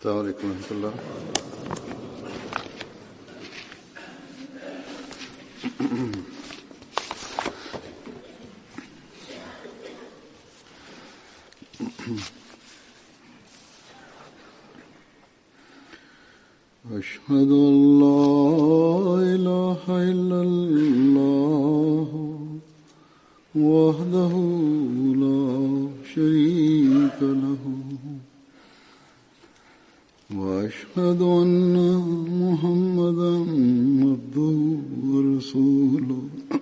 السلام عليكم ورحمة الله أشهد أن لا إله إلا الله وحده لا شريك له وأشهد أن محمدا عبده ورسوله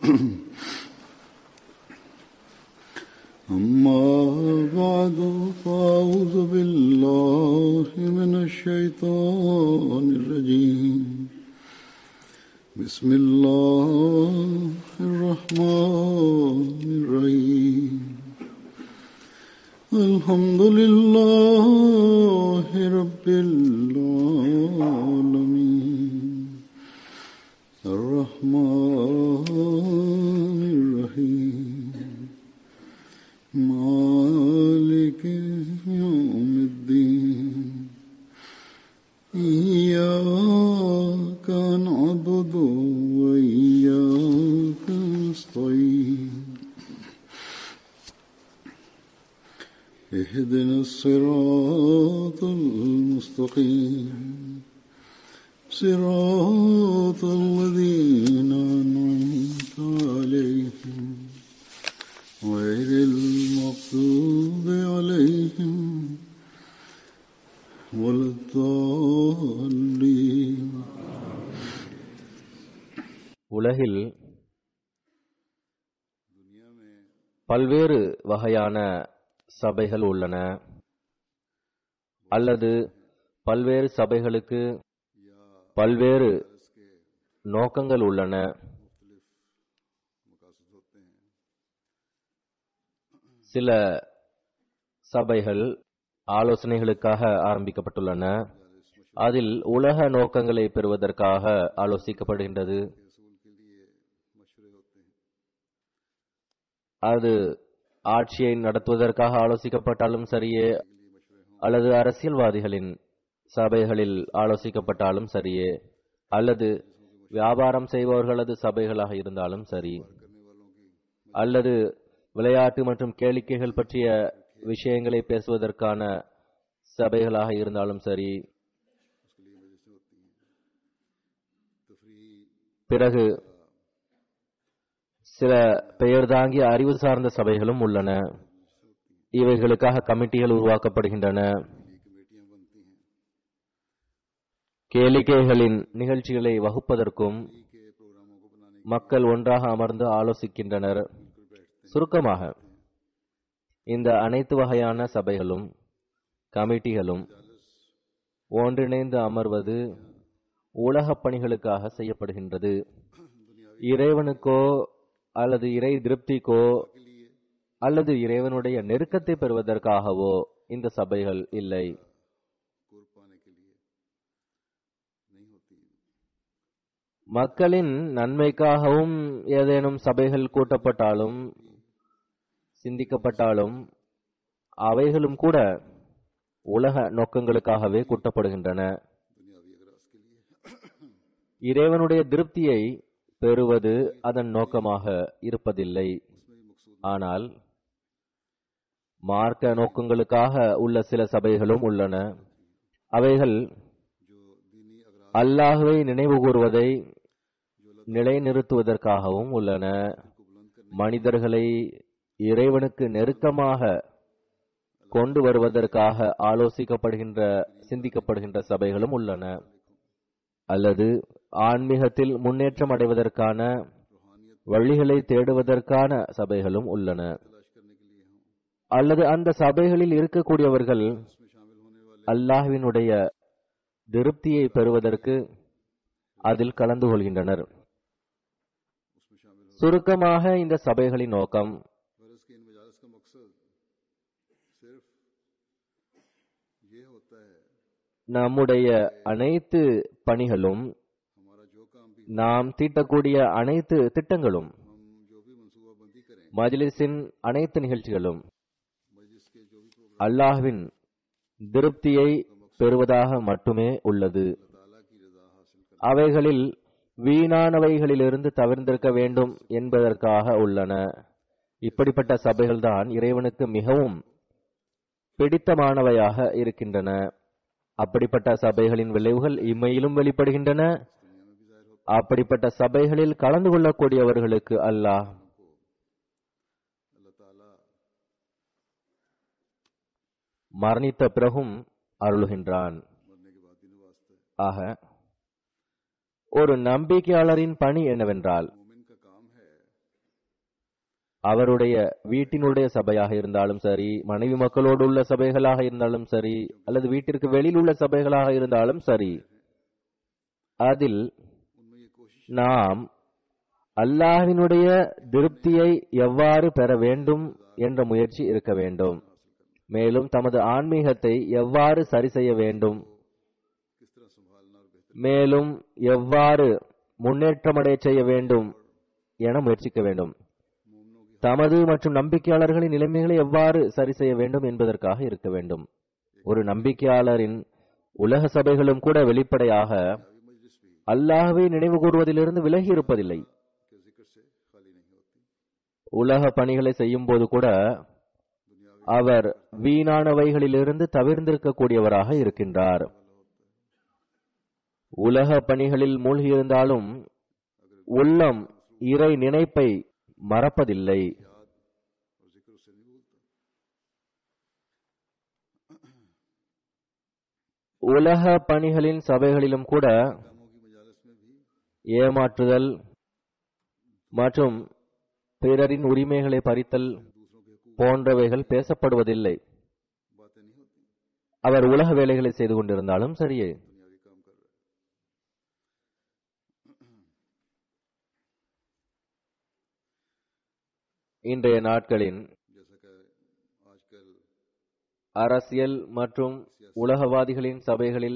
أما بعد فأعوذ بالله من الشيطان الرجيم بسم الله الرحمن الرحيم الحمد لله رب العالمين الرحمن الرحيم مالك يوم الدين إياك نعبد وإياك نستعين اهدنا الصراط المستقيم صراط الذين أنعمت عليهم غير المغضوب عليهم ولا الضالين உலகில் பல்வேறு வகையான சபைகள் உள்ளன அல்லது பல்வேறு சபைகளுக்கு பல்வேறு நோக்கங்கள் உள்ளன சில சபைகள் ஆலோசனைகளுக்காக ஆரம்பிக்கப்பட்டுள்ளன அதில் உலக நோக்கங்களை பெறுவதற்காக ஆலோசிக்கப்படுகின்றது அது ஆட்சியை நடத்துவதற்காக ஆலோசிக்கப்பட்டாலும் சரியே அல்லது அரசியல்வாதிகளின் சபைகளில் ஆலோசிக்கப்பட்டாலும் சரியே அல்லது வியாபாரம் செய்பவர்களது சபைகளாக இருந்தாலும் சரி அல்லது விளையாட்டு மற்றும் கேளிக்கைகள் பற்றிய விஷயங்களை பேசுவதற்கான சபைகளாக இருந்தாலும் சரி பிறகு சில பெயர் தாங்கிய அறிவு சார்ந்த சபைகளும் உள்ளன இவைகளுக்காக கமிட்டிகள் உருவாக்கப்படுகின்றன கேளிக்கைகளின் நிகழ்ச்சிகளை வகுப்பதற்கும் மக்கள் ஒன்றாக அமர்ந்து ஆலோசிக்கின்றனர் சுருக்கமாக இந்த அனைத்து வகையான சபைகளும் கமிட்டிகளும் ஒன்றிணைந்து அமர்வது உலகப் பணிகளுக்காக செய்யப்படுகின்றது இறைவனுக்கோ அல்லது இறை திருப்திக்கோ அல்லது இறைவனுடைய நெருக்கத்தை பெறுவதற்காகவோ இந்த சபைகள் இல்லை மக்களின் நன்மைக்காகவும் ஏதேனும் சபைகள் கூட்டப்பட்டாலும் சிந்திக்கப்பட்டாலும் அவைகளும் கூட உலக நோக்கங்களுக்காகவே கூட்டப்படுகின்றன இறைவனுடைய திருப்தியை பெறுவது அதன் நோக்கமாக இருப்பதில்லை ஆனால் மார்க்க நோக்கங்களுக்காக உள்ள சில சபைகளும் உள்ளன அவைகள் அல்லாஹுவை நினைவு கூறுவதை நிலைநிறுத்துவதற்காகவும் உள்ளன மனிதர்களை இறைவனுக்கு நெருக்கமாக கொண்டு வருவதற்காக ஆலோசிக்கப்படுகின்ற சிந்திக்கப்படுகின்ற சபைகளும் உள்ளன அல்லது ஆன்மீகத்தில் முன்னேற்றம் அடைவதற்கான வழிகளை தேடுவதற்கான சபைகளும் உள்ளன அல்லது அந்த சபைகளில் இருக்கக்கூடியவர்கள் அல்லாஹ்வினுடைய திருப்தியை பெறுவதற்கு அதில் கலந்து கொள்கின்றனர் சுருக்கமாக இந்த சபைகளின் நோக்கம் நம்முடைய அனைத்து பணிகளும் நாம் தீட்டக்கூடிய அனைத்து திட்டங்களும் மஜ்லிஸின் அனைத்து நிகழ்ச்சிகளும் அல்லாஹ்வின் திருப்தியை பெறுவதாக மட்டுமே உள்ளது அவைகளில் வீணானவைகளிலிருந்து தவிர்ந்திருக்க வேண்டும் என்பதற்காக உள்ளன இப்படிப்பட்ட சபைகள்தான் இறைவனுக்கு மிகவும் பிடித்தமானவையாக இருக்கின்றன அப்படிப்பட்ட சபைகளின் விளைவுகள் இம்மையிலும் வெளிப்படுகின்றன அப்படிப்பட்ட சபைகளில் கலந்து கொள்ளக்கூடியவர்களுக்கு அல்லாஹ் மரணித்த பிறகும் அருளுகின்றான் ஆக ஒரு நம்பிக்கையாளரின் பணி என்னவென்றால் அவருடைய வீட்டினுடைய சபையாக இருந்தாலும் சரி மனைவி மக்களோடு உள்ள சபைகளாக இருந்தாலும் சரி அல்லது வீட்டிற்கு வெளியில் உள்ள சபைகளாக இருந்தாலும் சரி அதில் நாம் அல்லாஹ்வினுடைய திருப்தியை எவ்வாறு பெற வேண்டும் என்ற முயற்சி இருக்க வேண்டும் மேலும் தமது ஆன்மீகத்தை எவ்வாறு சரி செய்ய வேண்டும் மேலும் எவ்வாறு முன்னேற்றமடைய செய்ய வேண்டும் என முயற்சிக்க வேண்டும் தமது மற்றும் நம்பிக்கையாளர்களின் நிலைமைகளை எவ்வாறு சரி செய்ய வேண்டும் என்பதற்காக இருக்க வேண்டும் ஒரு நம்பிக்கையாளரின் உலக சபைகளும் கூட வெளிப்படையாக அல்லாஹ்வை நினைவு கூறுவதிலிருந்து விலகி இருப்பதில்லை உலக பணிகளை செய்யும் போது கூட அவர் வீணானவைகளிலிருந்து தவிர்ந்திருக்கக்கூடியவராக இருக்கின்றார் உலக பணிகளில் மூழ்கியிருந்தாலும் உள்ளம் இறை நினைப்பை மறப்பதில்லை உலக பணிகளின் சபைகளிலும் கூட ஏமாற்றுதல் மற்றும் பிறரின் உரிமைகளை பறித்தல் போன்றவைகள் பேசப்படுவதில்லை அவர் உலக வேலைகளை செய்து கொண்டிருந்தாலும் சரியே இன்றைய நாட்களின் அரசியல் மற்றும் உலகவாதிகளின் சபைகளில்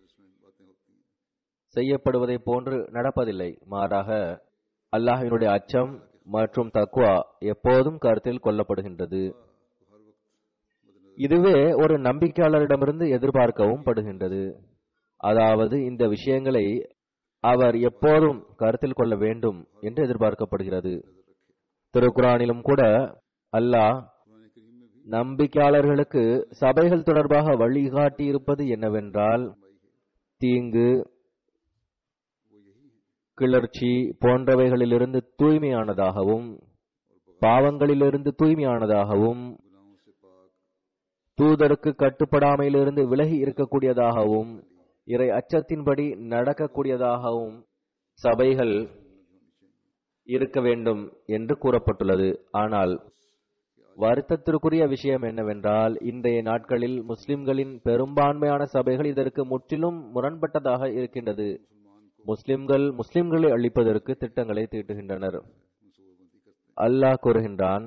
செய்யப்படுவதை போன்று நடப்பதில்லை மாறாக அல்லாஹினுடைய அச்சம் மற்றும் தக்குவா எப்போதும் கருத்தில் கொள்ளப்படுகின்றது இதுவே ஒரு நம்பிக்கையாளரிடமிருந்து எதிர்பார்க்கவும் படுகின்றது அதாவது இந்த விஷயங்களை அவர் எப்போதும் கருத்தில் கொள்ள வேண்டும் என்று எதிர்பார்க்கப்படுகிறது திருக்குறானிலும் கூட அல்லாஹ் நம்பிக்கையாளர்களுக்கு சபைகள் தொடர்பாக வழிகாட்டி இருப்பது என்னவென்றால் தீங்கு கிளர்ச்சி போன்றவைகளிலிருந்து தூய்மையானதாகவும் பாவங்களிலிருந்து தூய்மையானதாகவும் தூதருக்கு கட்டுப்படாமையிலிருந்து விலகி இருக்கக்கூடியதாகவும் இறை அச்சத்தின்படி நடக்கக்கூடியதாகவும் சபைகள் இருக்க வேண்டும் என்று கூறப்பட்டுள்ளது ஆனால் வருத்தத்திற்குரிய விஷயம் என்னவென்றால் இன்றைய நாட்களில் முஸ்லிம்களின் பெரும்பான்மையான சபைகள் இதற்கு முற்றிலும் முரண்பட்டதாக இருக்கின்றது முஸ்லிம்கள் முஸ்லிம்களை அழிப்பதற்கு திட்டங்களை தீட்டுகின்றனர் அல்லாஹ் கூறுகின்றான்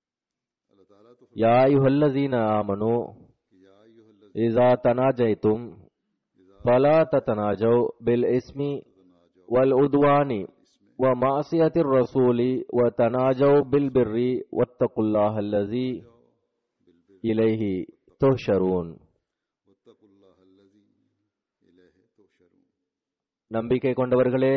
யா யுஹல்லதீன ஆமனு இஸா தனாஜைத்தும் ஃபலா தத்தனாஜௌ பில் இஸ்மி வல் உத்வானி ومعصية الرسول وتناجوا بالبر واتقوا الله الذي إليه تهشرون நம்பிக்கை கொண்டவர்களே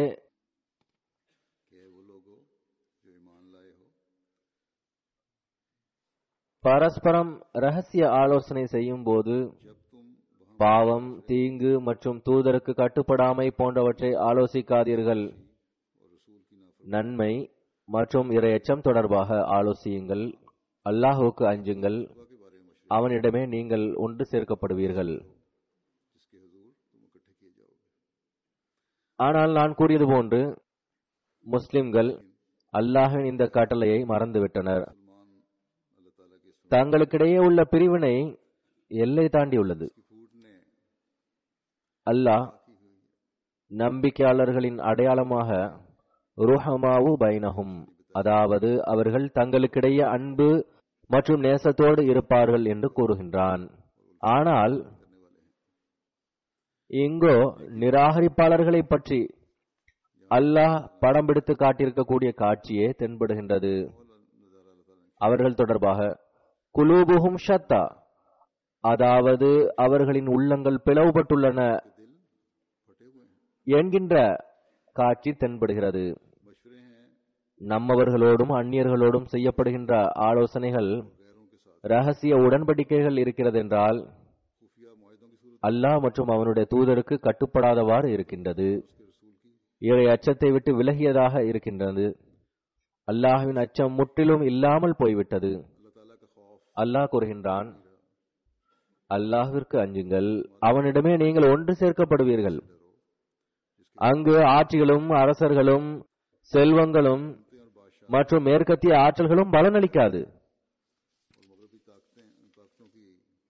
பரஸ்பரம் ரகசிய ஆலோசனை செய்யும் போது பாவம் தீங்கு மற்றும் தூதருக்கு கட்டுப்படாமை போன்றவற்றை ஆலோசிக்காதீர்கள் நன்மை மற்றும் இரையச்சம் தொடர்பாக ஆலோசியுங்கள் அல்லாஹுக்கு அஞ்சுங்கள் அவனிடமே நீங்கள் ஒன்று சேர்க்கப்படுவீர்கள் ஆனால் நான் கூறியது போன்று முஸ்லிம்கள் அல்லாஹின் இந்த கட்டளையை மறந்துவிட்டனர் தங்களுக்கிடையே உள்ள பிரிவினை எல்லை தாண்டியுள்ளது அல்லாஹ் நம்பிக்கையாளர்களின் அடையாளமாக ருஹமாவு பைனஹும் அதாவது அவர்கள் தங்களுக்கிடையே அன்பு மற்றும் நேசத்தோடு இருப்பார்கள் என்று கூறுகின்றான் ஆனால் இங்கோ நிராகரிப்பாளர்களை பற்றி அல்லாஹ் படம் பிடித்து காட்டியிருக்கக்கூடிய காட்சியே தென்படுகின்றது அவர்கள் தொடர்பாக குலூபுகும் ஷத்தா அதாவது அவர்களின் உள்ளங்கள் பிளவுபட்டுள்ளன என்கின்ற காட்சி தென்படுகிறது मशवरे हैं நம்மவர்களோடும் அந்நியர்களோடும் செய்யப்படுகின்ற ஆலோசனைகள் ரகசிய உடன்படிக்கைகள் இருக்கிறதென்றால் खुफिया मुआदों की सूरत அல்லாஹ் மற்றும் அவனுடைய தூதருக்கு கட்டுப்படாதவாறு இருக்கின்றது இறை அச்சத்தை விட்டு விலகியதாக இருக்கின்றது அல்லாஹ்வின் அச்சம் முற்றிலும் இல்லாமல் போய்விட்டது अल्लाह ताला का खौफ அல்லாஹ் கூறுகின்றான் அல்லாஹ்விற்கு அஞ்சுங்கள் அவனிடமே நீங்கள் ஒன்று சேர்க்கப்படுவீர்கள் அங்கு ஆட்சிகளும் அரசர்களும் செல்வங்களும் மற்றும் மேற்கத்திய ஆற்றல்களும் பலனளிக்காது और मगरबी ताकतें ताकतों की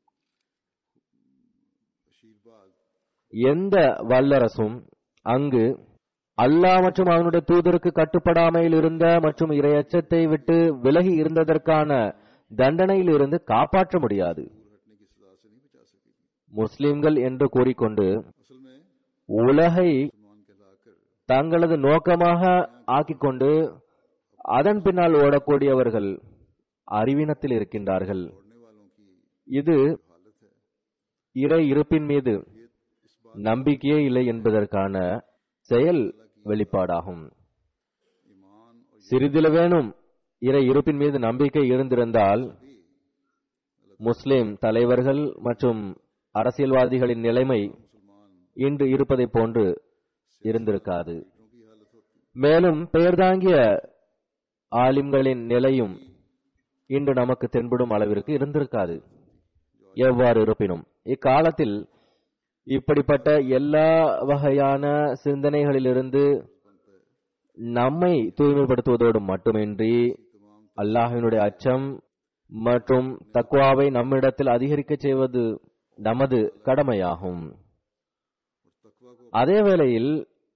आशीर्वाद எந்த வல்லரசும் அங்கு அல்லாஹ் மற்றும் அவனுடைய தூதருக்கு கட்டுப்படாமையில் இருந்த மற்றும் இரையச்சத்தை விட்டு விலகி இருந்ததற்கான தண்டனையில் இருந்து காப்பாற்ற முடியாது हटने की सजा से नहीं बचा सकेगी முஸ்லிம்கள் என்று கூறிக்கொண்டு असल में உலகை मुसलमान कहलाकर தங்களது நோக்கமாக ஆக்கிக்கொண்டு அதன் பின்னால் ஓடக்கூடியவர்கள் அறிவினத்தில் இருக்கின்றார்கள் छोड़ने वालों की இது हालत है இறை இருப்பின் மீது நம்பிக்கையே இல்லை என்பதற்கான செயல் வெளிப்பாடாகும் ईमान और சிறிதிலவேனும் இறை இருப்பின் மீது நம்பிக்கை இருந்திருந்தால் முஸ்லிம் தலைவர்கள் மற்றும் அரசியல்வாதிகளின் நிலைமை இன்று இருப்பதைப் போன்று இருந்திருக்காது लीडरों की हालत होती மேலும் பெயர்தாங்கிய ஆலிம்களின் நிலையும் இன்று நமக்கு தென்படும் அளவிற்கு இருந்திருக்காது எவ்வாறு இருப்பினும் இக்காலத்தில் இப்படிப்பட்ட எல்லா வகையான சிந்தனைகளிலிருந்து நம்மை தூய்மைப்படுத்துவதோடு மட்டுமின்றி அல்லாஹினுடைய அச்சம் மற்றும் தக்குவாவை நம்மிடத்தில் அதிகரிக்க செய்வது நமது கடமையாகும் तकवा को அதே வேளையில்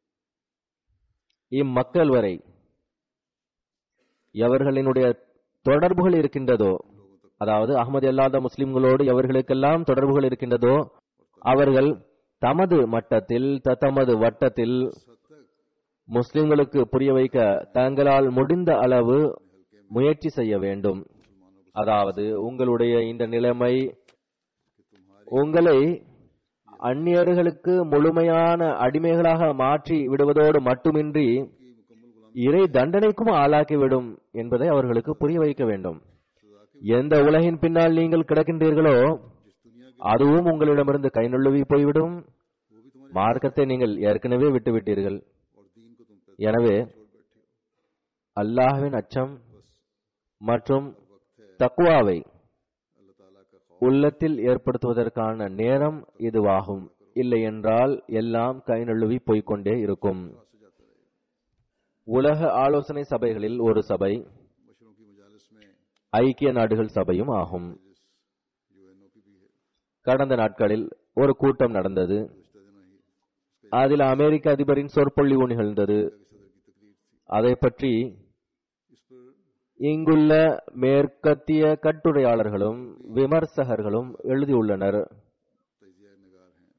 இம்மக்கள் வரை எவர்களினுடைய தொடர்புகள் இருக்கின்றதோ அதாவது அகமது அல்லாத முஸ்லிம்களோடு எவர்களுக்கெல்லாம் தொடர்புகள் இருக்கின்றதோ அவர்கள் தமது மட்டத்தில் த- தமது வட்டத்தில் முஸ்லிம்களுக்கு புரிய வைக்க தங்களால் முடிந்த அளவு முயற்சி செய்ய வேண்டும் அதாவது உங்களுடைய இந்த நிலைமை உங்களை அந்நியர்களுக்கு முழுமையான அடிமைகளாக மாற்றி விடுவதோடு மட்டுமின்றி இறை தண்டனைக்கும் ஆளாக்கிவிடும் என்பதை அவர்களுக்கு புரிய வைக்க வேண்டும் எந்த உலகின் பின்னால் நீங்கள் கிடக்கின்றீர்களோ அதுவும் உங்களிடமிருந்து கை நழுவி போய்விடும் மார்க்கத்தை நீங்கள் ஏற்கனவே விட்டுவிட்டீர்கள் और दीन को तुम पे எனவே छोड़ बैठे हो அல்லாஹ்வின் அச்சம் மற்றும் தக்குவாவை अल्लाह ताला का खौफ உள்ளத்தில் ஏற்படுத்துவதற்கான நேரம் இதுவாகும் இல்லை என்றால் எல்லாம் கை நழுவி போய்க்கொண்டே இருக்கும் से जाता रहेगा உலக ஆலோசனை சபைகளில் ஒரு சபை मशरों की मजालिस में ஐக்கிய நாடுகள் சபையும் ஆகும் यूएनओ की भी है கடந்த நாட்களில் ஒரு கூட்டம் நடந்தது गुजशत दिनों ही उसके அதில் அமெரிக்க அதிபரின் சொற்பொழிவு நிகழ்ந்தது सदर की तकरीर थी அதை பற்றி इस पर இங்குள்ள மேற்கத்திய கட்டுரையாளர்களும் விமர்சகர்களும் எழுதியுள்ளனர் तजिया नगार हैं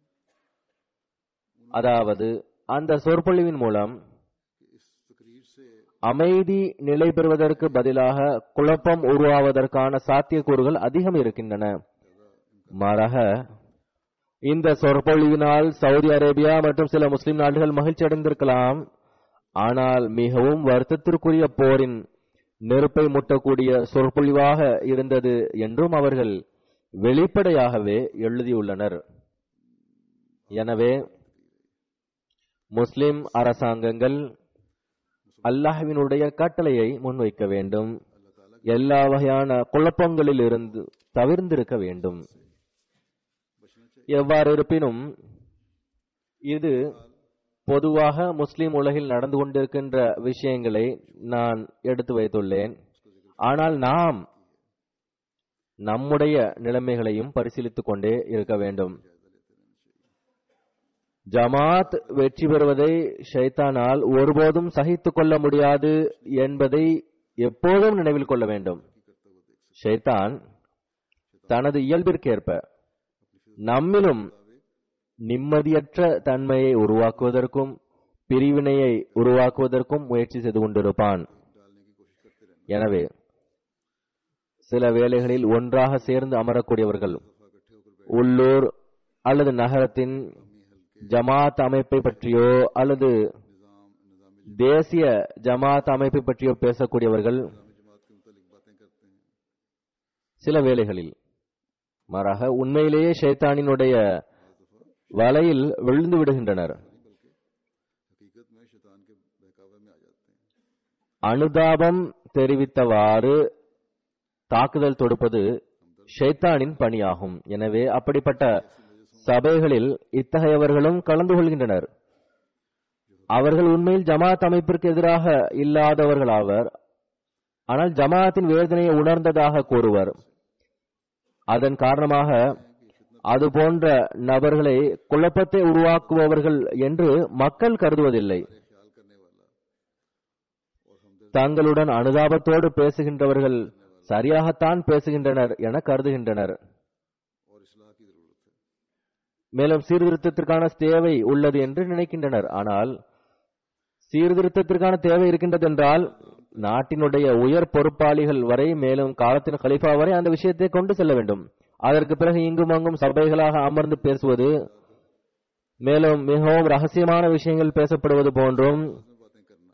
அதாவது அந்த சொற்பொழிவின் மூலம் कि इस तकरीर से அமைதி நிலை பெறுவதற்கு பதிலாக குழப்பம் உருவாவதற்கான சாத்தியக்கூறுகள் அதிகம் இருக்கின்றன மாறாக இந்த சொற்பொழிவினால் சவுதி அரேபியா மற்றும் சில முஸ்லிம் நாடுகள் மகிழ்ச்சி அடைந்திருக்கலாம் ஆனால் மிகவும் வருத்தத்திற்குரிய போரின் நெருப்பை முட்டக்கூடிய சொற்பொழிவாக இருந்தது என்றும் அவர்கள் வெளிப்படையாகவே எழுதியுள்ளனர் எனவே முஸ்லிம் அரசாங்கங்கள் அல்லாஹ்வினுடைய கட்டளையை முன்வைக்க வேண்டும் எல்லா வகையான குழப்பங்களில் இருந்து தவிர்ந்திருக்க வேண்டும் எவ்வாறு இருப்பினும் இது பொதுவாக முஸ்லிம் உலகில் நடந்து கொண்டிருக்கின்ற விஷயங்களை நான் எடுத்து வைத்துள்ளேன் ஆனால் நாம் நம்முடைய நிலைமைகளையும் பரிசீலித்துக் கொண்டே இருக்க வேண்டும் ஜமாத் வெற்றி பெறுவதை ஷைத்தானால் ஒருபோதும் சகித்துக் கொள்ள முடியாது என்பதை எப்போதும் நினைவில் கொள்ள வேண்டும் ஷைத்தான் தனது இயல்பிற்கேற்ப நம்மிலும் நிம்மதியற்ற தன்மையை உருவாக்குவதற்கும் பிரிவினையை உருவாக்குவதற்கும் முயற்சி செய்து கொண்டிருப்பான் எனவே சில வேளைகளில் ஒன்றாக சேர்ந்து அமரக்கூடியவர்கள் உள்ளூர் அல்லது நகரத்தின் ஜமாத் அமைப்பை பற்றியோ அல்லது தேசிய ஜமாத் அமைப்பை பற்றியோ பேசக்கூடியவர்கள் जमात के मुतालिक बातें करते हैं சில வேளைகளில் மாறாக உண்மையிலேயே ஷைத்தானினுடைய வலையில் விழுந்து விடுகின்றனர் हकीकत में शैतान के बहकावे में आ जाते हैं அனுதாபம் தெரிவித்தவாறு தாக்குதல் தொடுப்பது ஷைத்தானின் பணியாகும் எனவே அப்படிப்பட்ட சபைகளில் இத்தகையவர்களும் கலந்து கொள்கின்றனர் அவர்கள் உண்மையில் ஜமாத் அமைப்பிற்கு எதிராக இல்லாதவர்களாவர் ஆனால் ஜமாத்தின் வேதனையை உணர்ந்ததாக கூறுவர் அதன் காரணமாக அது போன்ற நபர்களை குழப்பத்தை உருவாக்குபவர்கள் என்று மக்கள் கருதுவதில்லை ख्याल करने वाला और हमदर्द தங்களுடன் அனுதாபத்தோடு பேசுகின்றவர்கள் சரியாகத்தான் பேசுகின்றனர் என கருதுகின்றனர் और इसलाह की जरूरत है மேலும் சீர்திருத்தத்திற்கான தேவை உள்ளது என்று நினைக்கின்றனர் ஆனால் சீர்திருத்தத்திற்கான தேவை இருக்கின்றது என்றால் நாட்டினுடைய உயர் பொறுப்பாளிகள் வரை மேலும் காலத்தின் கலிஃபா வரை அந்த விஷயத்தை கொண்டு செல்ல வேண்டும் அதற்கு பிறகு இங்கும் அங்கும் சபைகளாக அமர்ந்து பேசுவது மேலும் மிகவும் ரகசியமான விஷயங்கள் பேசப்படுவது போன்றும் में बातें करना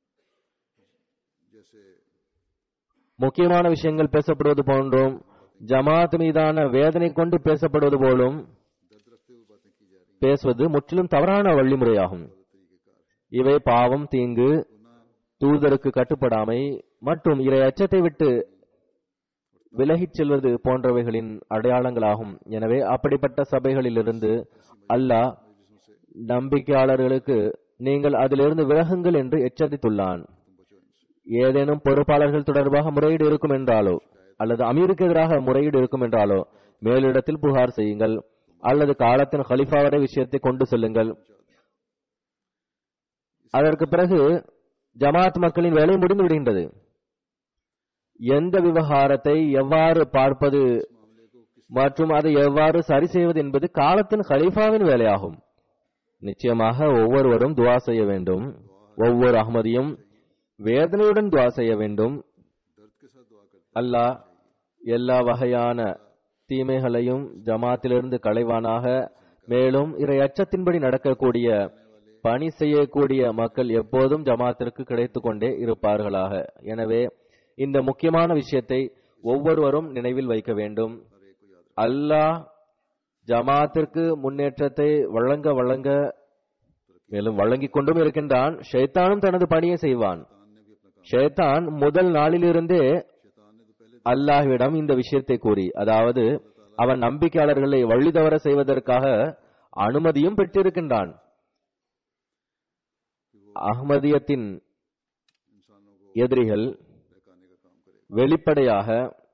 जैसे முக்கியமான விஷயங்கள் பேசப்படுவது போன்றும் ஜமாத் மீதான வேதனை கொண்டு பேசப்படுவது போலும் दर्द रखते हुए बातें की जा रही பேசுவது முற்றிலும் தவறான வழிமுறையாகும் हैं तरीक़ेकार இவை பாவம் தீங்கு தூதருக்கு கட்டுப்படாமை மற்றும் இறை அச்சத்தை விட்டு விலகிச் செல்வது போன்றவைகளின் அடையாளங்களாகும் எனவே அப்படிப்பட்ட சபைகளிலிருந்து அல்லாஹ் நம்பிக்கையாளர்களுக்கு நீங்கள் அதிலிருந்து விலகுங்கள் என்று எச்சரித்துள்ளான் ஏதேனும் பொறுப்பாளர்கள் தொடர்பாக முறையீடு இருக்கும் என்றாலோ அல்லது அமீருக்கு எதிராக முறையீடு இருக்கும் என்றாலோ மேலிடத்தில் புகார் செய்யுங்கள் அல்லது காலத்தின் ஹலிஃபா வரை விஷயத்தை கொண்டு செல்லுங்கள் அதற்கு பிறகு ஜமாத் மக்களின் வேலை முடிந்து விடுகின்றது எந்த விவகாரத்தை எவ்வாறு பார்ப்பது மற்றும் அதை எவ்வாறு சரி செய்வது என்பது காலத்தின் ஹலீஃபாவின் வேலையாகும் நிச்சயமாக ஒவ்வொருவரும் துவா செய்ய வேண்டும் ஒவ்வொரு அகமதியும் வேதனையுடன் துவா செய்ய வேண்டும் दर्द के साथ दुआ करते அல்லாஹ் எல்லா வகையான தீமைகளையும் ஜமாத்திலிருந்து களைவானாக மேலும் இறை அச்சத்தின்படி நடக்கக்கூடிய பணி செய்யக்கூடிய மக்கள் எப்போதும் ஜமாத்திற்கு கிடைத்துக் கொண்டே இருப்பார்களாக எனவே இந்த முக்கியமான விஷயத்தை ஒவ்வொருவரும் நினைவில் வைக்க வேண்டும் அல்லாஹ் ஜமாத்திற்கு முன்னேற்றத்தை வழங்க வழங்க மேலும் வழங்கிக் கொண்டும் இருக்கின்றான் ஷைத்தானும் தனது பணியை செய்வான் ஷைத்தான் முதல் நாளிலிருந்தே அல்லாஹ்விடம் இந்த விஷயத்தை கூறி அதாவது அவன் நம்பிக்கையாளர்களை வழி தவற செய்வதற்காக அனுமதியும் பெற்றிருக்கின்றான் அஹ்மதியத்தின் எதிரிகள் बहकाने का काम करे வெளிப்படையாக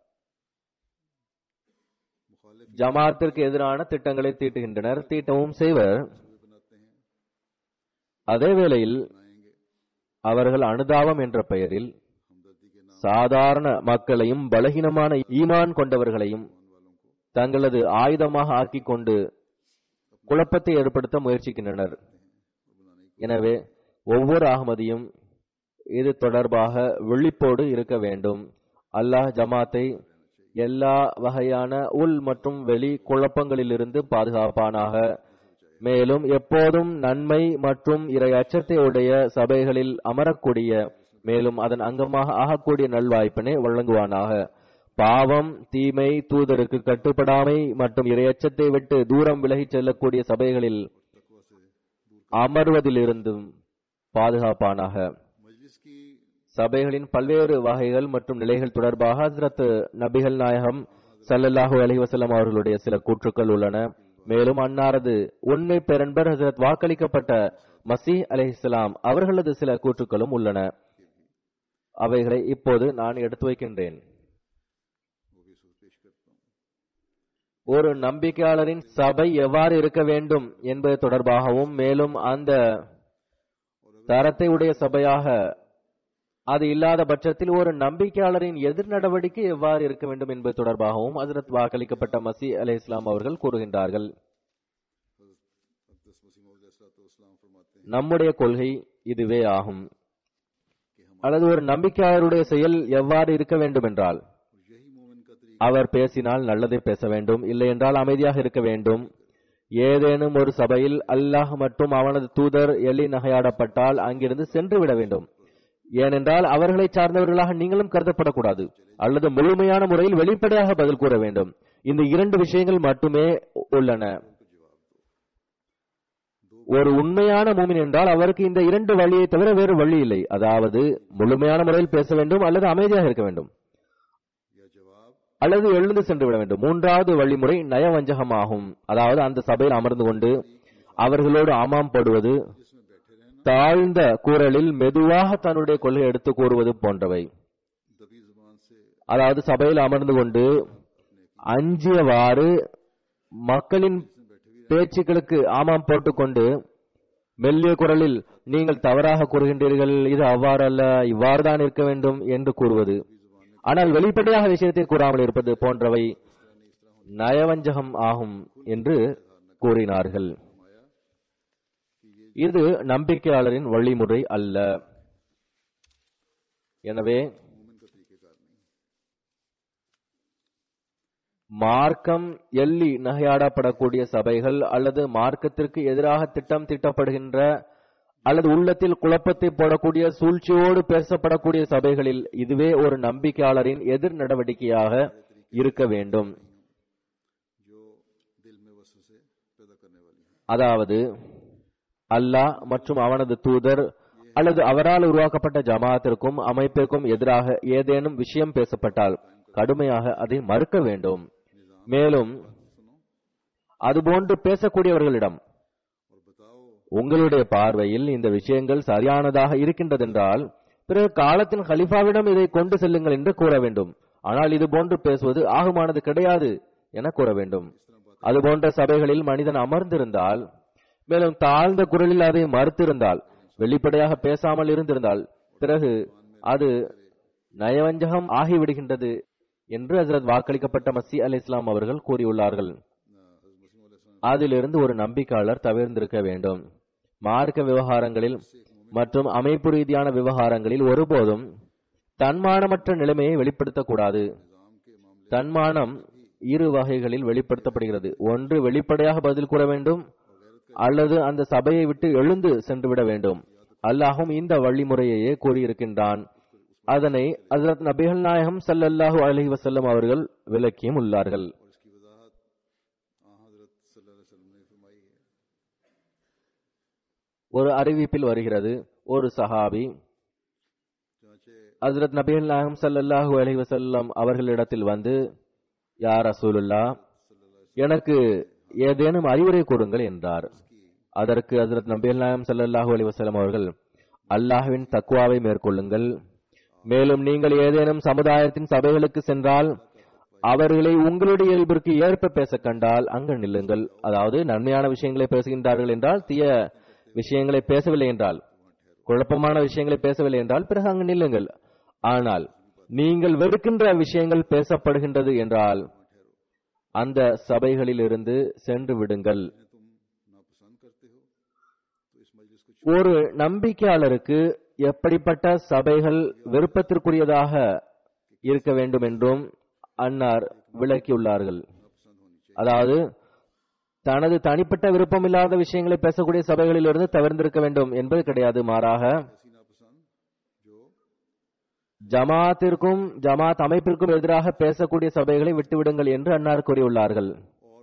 मुखालिफ ஜமாத்திற்கு எதிரான திட்டங்களை தீட்டுகின்றனர் தீட்டவும் செய்வர் बनाते हैं அதே வேளையில் बनाएंगे அவர்கள் அனுதாபம் என்ற பெயரில் हमदर्दी के नाम சாதாரண மக்களையும் பலகீனமான ஈமான் கொண்டவர்களையும் वालों को தங்களது ஆயுதமாக ஆக்கிக் கொண்டு குழப்பத்தை ஏற்படுத்த முயற்சிக்கின்றனர் எனவே ஒவ்வொரு அகமதியும் இது தொடர்பாக விழிப்போடு இருக்க வேண்டும் அல்லாஹ் ஜமாத்தை எல்லா வகையான உள் மற்றும் வெளி குழப்பங்களிலிருந்து பாதுகாப்பானாக மேலும் எப்போதும் நன்மை மற்றும் இறை அச்சத்தை உடைய சபைகளில் அமரக்கூடிய மேலும் அதன் அங்கமாக ஆகக்கூடிய நல்வாய்ப்பினை வழங்குவானாக பாவம் தீமை தூதருக்கு கட்டுப்படாமை மற்றும் இரையச்சத்தை விட்டு தூரம் விலகிச் செல்லக்கூடிய சபைகளில் அமர்வதிலிருந்தும் பாதுகாப்பானாக मजलिस की சபைகளின் பல்வேறு வகைகள் மற்றும் நிலைகள் தொடர்பாக ஹஸ்ரத் நபிகள் நாயகம் ஸல்லல்லாஹு அலைஹி வஸல்லம் அவர்களுடைய சில கூற்றுக்கள் உள்ளன மேலும் அன்னாரது உண்மை பெருன்பர் ஹசரத் வாக்களிக்கப்பட்ட மசீஹ் அலைஹிஸ்ஸலாம் அவர்களது சில கூற்றுக்களும் உள்ளன அவைகளை இப்போது நான் எடுத்து வைக்கின்றேன் वो भी सूर पेश करता हूँ ஒரு நம்பிக்கையாளரின் சபை எவ்வாறு இருக்க வேண்டும் என்பது தொடர்பாகவும் மேலும் அந்த தரத்தை உடைய சபையாக அது இல்லாத பட்சத்தில் ஒரு நம்பிக்கையாளரின் எதிர் நடவடிக்கை எவ்வாறு இருக்க வேண்டும் என்பது தொடர்பாகவும் ஹசரத் வாக்களிக்கப்பட்ட மசி அலை இஸ்லாம் அவர்கள் கூறுகின்றார்கள் अब्दस मसीम इस्लाम फरमाते हैं நம்முடைய கொள்கை இதுவே ஆகும் அல்லது ஒரு நம்பிக்கையாளருடைய செயல் எவ்வாறு இருக்க வேண்டும் என்றால் और यही मोमिन का तरीका அவர் பேசினால் நல்லதை பேச வேண்டும் இல்லை என்றால் அமைதியாக இருக்க வேண்டும் ஏதேனும் ஒரு சபையில் அல்லாஹ் மற்றும் அவனது தூதர் எள்ளி நகையாடப்பட்டால் அங்கிருந்து சென்று விட வேண்டும் ஏனென்றால் அவர்களை சார்ந்தவர்களாக நீங்களும் கருதப்படக்கூடாது அல்லது முழுமையான முறையில் வெளிப்படையாக பதில் கூற வேண்டும் இந்த இரண்டு விஷயங்கள் மட்டுமே உள்ளன ஒரு உண்மையான மூமின் என்றால் அவருக்கு இந்த இரண்டு வழியை தவிர வேறு வழி இல்லை அதாவது முழுமையான முறையில் பேச வேண்டும் அல்லது அமைதியாக இருக்க வேண்டும் या जवाब அல்லது எழுந்து சென்று விட வேண்டும் மூன்றாவது வழிமுறை நயவஞ்சகமாகும் அதாவது அந்த சபையில் அமர்ந்து கொண்டு அவர்களோடு ஆமாம் போடுவது जिसमें बैठे रहना தாழ்ந்த குரலில் மெதுவாக தன்னுடைய கொள்கை எடுத்து கூறுவது போன்றவை दबी जुबान से அதாவது சபையில் அமர்ந்து கொண்டு அஞ்சியவாறு மக்களின் பேச்சுக்களுக்கு ஆமாம் போட்டுக்கொண்டு மெல்லிய குரலில் நீங்கள் தவறாக கூறுகின்றீர்கள் இது அவ்வாறு அல்ல இவ்வாறு தான் இருக்க வேண்டும் என்று கூறுவது ஆனால் வெளிப்படையாக விஷயத்தை கூறாமல் இருப்பது போன்றவை நயவஞ்சகம் ஆகும் என்று கூறினார்கள் இது நம்பிக்கையாளரின் வழிமுறை அல்ல எனவே मोमिन का तरीकेकार नहीं மார்க்கம் எள்ளி நகையாடப்படக்கூடிய சபைகள் அல்லது மார்க்கத்திற்கு எதிராக திட்டம் தீட்டப்படுகின்ற அல்லது உள்ளத்தில் குழப்பத்தை போடக்கூடிய சூழ்ச்சியோடு பேசப்படக்கூடிய சபைகளில் இதுவே ஒரு நம்பிக்கையாளரின் எதிர் நடவடிக்கையாக இருக்க வேண்டும் जो दिल में वसवसे पैदा करने वाली हैं அதாவது அல்லாஹ் மற்றும் அவனது தூதர் அல்லது அவரால் உருவாக்கப்பட்ட ஜமாத்திற்கும் அமைப்பிற்கும் எதிராக ஏதேனும் விஷயம் பேசப்பட்டால் கடுமையாக அதை மறுக்க வேண்டும் மேலும் அதுபோன்று பேசக்கூடியவர்களிடம் और बताओ உங்களுடைய பார்வையில் இந்த விஷயங்கள் சரியானதாக இருக்கின்றதென்றால் பிறகு காலத்தின் ஹலிஃபாவிடம் இதை கொண்டு செல்லுங்கள் என்று கூற வேண்டும் ஆனால் இது போன்று பேசுவது ஆகுமானது கிடையாது என கூற வேண்டும் அதுபோன்ற சபைகளில் மனிதன் அமர்ந்திருந்தால் மேலும் தாழ்ந்த குரலில் அதை மறுத்திருந்தால் வெளிப்படையாக பேசாமல் இருந்திருந்தால் பிறகு அது நயவஞ்சகம் ஆகிவிடுகின்றது என்று ஹசரத் வாக்களிக்கப்பட்ட மசி அலி இஸ்லாம் அவர்கள் கூறியுள்ளார்கள் அதிலிருந்து ஒரு நம்பிக்கையாளர் தவிர்ந்திருக்க வேண்டும் மார்க்க விவகாரங்களில் மற்றும் அமைப்பு ரீதியான விவகாரங்களில் ஒருபோதும் தன்மானமற்ற நிலைமையை வெளிப்படுத்தக்கூடாது தன்மானம் இரு வகைகளில் வெளிப்படுத்தப்படுகிறது ஒன்று வெளிப்படையாக பதில் கூற வேண்டும் அல்லது அந்த சபையை விட்டு எழுந்து சென்றுவிட வேண்டும் அல்லாஹும் இந்த வழிமுறையையே கூறியிருக்கின்றான் அதனை ஹசரத் நபிகள் நாயகம் ஸல்லல்லாஹு அலைஹி வஸல்லம் அவர்கள் விளக்கியும் உள்ளார்கள் और इसकी वजाहत आ हजरत सल्लल्लाहु अलैहि वसल्लम ने फरमाई है ஒரு அறிவிப்பில் வருகிறது ஒரு சஹாபி चाचे ஹசரத் நபிகள் நாயகம் ஸல்லல்லாஹு அலைஹி வஸல்லம் அவர்களிடத்தில் வந்து யா ரசூலுல்லா எனக்கு ஏதேனும் அறிவுரை கொடுங்கள் என்றார் அதற்கு ஹசரத் நபிகள் நாயகம் ஸல்லல்லாஹு அலைஹி வஸல்லம் அவர்கள் அல்லாஹ்வின் தக்வாவை மேற்கொள்ளுங்கள் மேலும் நீங்கள் ஏதேனும் சமுதாயத்தின் சபைகளுக்கு சென்றால் அவர்களை உங்களுடைய இயல்பிற்கு ஏற்ப பேச கண்டால் அங்கு நில்லுங்கள் அதாவது நன்மையான விஷயங்களை பேசுகின்றார்கள் என்றால் தீய விஷயங்களை பேசவில்லை என்றால் குழப்பமான விஷயங்களை பேசவில்லை என்றால் பிறகு அங்கு நில்லுங்கள் ஆனால் நீங்கள் வெறுக்கின்ற விஷயங்கள் பேசப்படுகின்றது என்றால் அந்த சபைகளிலிருந்து சென்று விடுங்கள் तुम नापसंद करते हो तो इस मजलिस को ஒரு நம்பிக்கையாளருக்கு எப்படிப்பட்ட சபைகள் விருப்பத்திற்குரியதாக இருக்க வேண்டும் என்றும் அன்னார் விளக்கியுள்ளார்கள் அதாவது தனது தனிப்பட்ட விருப்பமில்லாத விஷயங்களை பேசக்கூடிய சபைகளிலிருந்து தவிர்ந்திருக்க வேண்டும் என்பது கிடையாது மாறாக ऐसी नापसंद जो ஜமாத்திற்கும் ஜமாத் அமைப்பிற்கும் எதிராக பேசக்கூடிய சபைகளை விட்டுவிடுங்கள் என்று அன்னார் கூறியுள்ளார்கள் और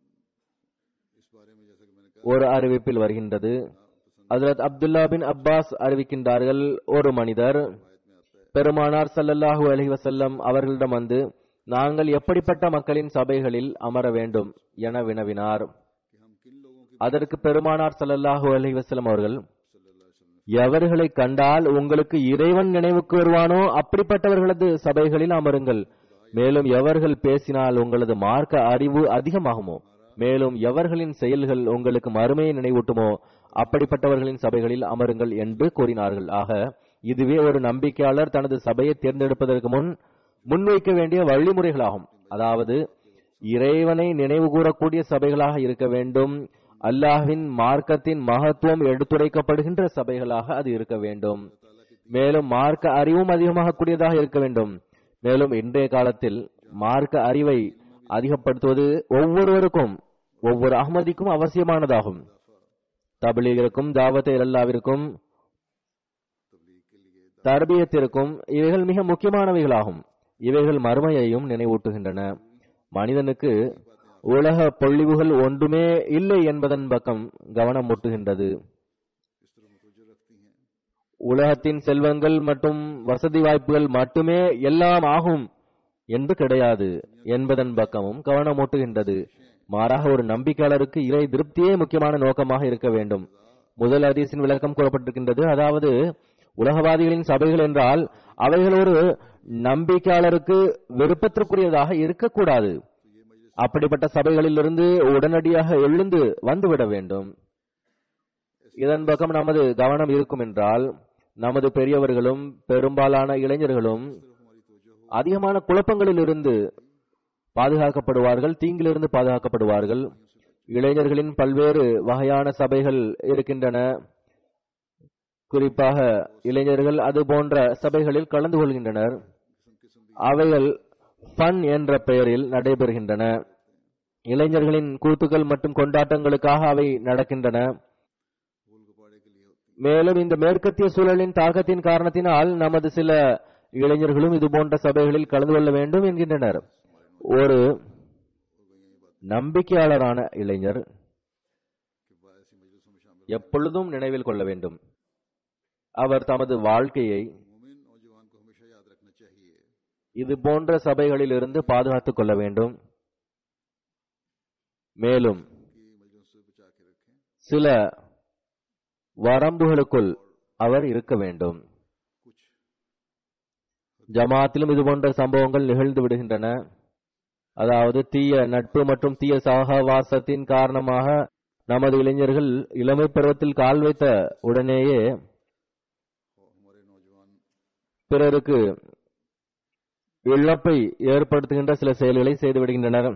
इस बारे में जैसा कि मैंने कहा ஒரு அறிவிப்பில் வருகின்றது ஹஜரத் அப்துல்லா பின் அப்பாஸ் அறிவிக்கின்றார்கள் ஒரு மனிதர் பெருமானார் ஸல்லல்லாஹு அலைஹி வஸல்லம் அவர்களிடம் வந்து நாங்கள் எப்படிப்பட்ட மக்களின் சபைகளில் அமர வேண்டும் என வினவினார் कि हम किन लोगों की அதற்கு பெருமானார் ஸல்லல்லாஹு அலைஹி வஸல்லம் அவர்கள் எவர்களை கண்டால் உங்களுக்கு இறைவன் நினைவுக்கு வருவானோ அப்படிப்பட்டவர்களது சபைகளில் அமருங்கள் மேலும் எவர்கள் பேசினால் உங்களது மார்க்க அறிவு அதிகமாகுமோ மேலும் எவர்களின் செயல்கள் உங்களுக்கு மறுமையை நினைவூட்டுமோ அப்படிப்பட்டவர்களின் சபைகளில் அமருங்கள் என்று கூறினார்கள் ஆக இதுவே ஒரு நம்பிக்கையாளர் தனது சபையை தேர்ந்தெடுப்பதற்கு முன் முன்வைக்க வேண்டிய வழிமுறைகளாகும் அதாவது இறைவனை நினைவு கூறக்கூடிய சபைகளாக இருக்க வேண்டும் அல்லாஹ்வின் மார்க்கத்தின் மகத்துவம் எடுத்துரைக்கப்படுகின்ற சபைகளாக அது இருக்க வேண்டும் மேலும் மார்க்க அறிவும் அதிகமாக கூடியதாக இருக்க வேண்டும் மேலும் இன்றைய காலத்தில் மார்க்க அறிவை அதிகப்படுத்துவது ஒவ்வொருவருக்கும் ஒவ்வொரு அகமதிக்கும் அவசியமானதாகும் தபிலீகிற்கும் தாவத்தை அல்லாவிற்கும் தர்பியத்திற்கும் இவைகள் மிக முக்கியமானவைகளாகும் இவைகள் மறுமையையும் நினைவூட்டுகின்றன மனிதனுக்கு உலக பொழிவுகள் ஒன்றுமே இல்லை என்பதன் பக்கம் கவனம் ஊட்டுகின்றது உலகத்தின் செல்வங்கள் மற்றும் வசதி வாய்ப்புகள் மட்டுமே எல்லாம் ஆகும் என்று கிடையாது என்பதன் பக்கமும் கவனமூட்டுகின்றது மாறாக ஒரு நம்பிக்கையாளருக்கு இறை திருப்தியே முக்கியமான நோக்கமாக இருக்க வேண்டும் முதல் ஹதீஸின் விளக்கம் கூறப்பட்டிருக்கின்றது அதாவது உலகவாதிகளின் சபைகள் என்றால் அவைகள் ஒரு நம்பிக்கையாளருக்கு விருப்பத்திற்குரியதாக இருக்கக்கூடாது அப்படிப்பட்ட சபைகளிலிருந்து உடனடியாக எழுந்து வந்துவிட வேண்டும் இதன் பக்கம் நமது கவனம் இருக்கும் என்றால் நமது பெரியவர்களும் பெரும்பாலான இளைஞர்களும் அதிகமான குழப்பங்களில் இருந்து பாதுகாக்கப்படுவார்கள் தீங்கிலிருந்து பாதுகாக்கப்படுவார்கள் இளைஞர்களின் பல்வேறு வகையான சபைகள் இருக்கின்றன குறிப்பாக இளைஞர்கள் அது போன்ற சபைகளில் கலந்து கொள்கின்றனர் அவைகள் ஃபன் என்ற பெயரில் நடைபெறுகின்றன இளைஞர்களின் கூத்துக்கள் மற்றும் கொண்டாட்டங்களுக்காக அவை நடக்கின்றன மேலும் இந்த மேற்கத்திய சூழலின் தாக்கத்தின் காரணத்தினால் நமது சில இளைஞர்களும் இது போன்ற சபைகளில் கலந்து கொள்ள வேண்டும் என்கின்றனர் ஒரு நம்பிக்கையாளரான இளைஞர் எப்பொழுதும் நினைவில் கொள்ள வேண்டும் அவர் தமது வாழ்க்கையை मोमिन नौजवान को हमेशा याद रखना चाहिए இது போன்ற சபைகளில் இருந்து பாதுகாத்துக் கொள்ள வேண்டும் மேலும் कि मजलिस से बचा के रखें சில வரம்புகளுக்குள் அவர் இருக்க வேண்டும் कुछ ஜமாத்திலும் இது போன்ற சம்பவங்கள் நிகழ்ந்து விடுகின்றன அதாவது தீய நட்பு மற்றும் தீய சகவாசத்தின் காரணமாக நமது இளைஞர்கள் இளமை பருவத்தில் கால் வைத்த உடனேயே हमारे नौजवान பிறருக்கு இழப்பை ஏற்படுத்துகின்ற சில செயல்களை செய்து விடுகின்றனர்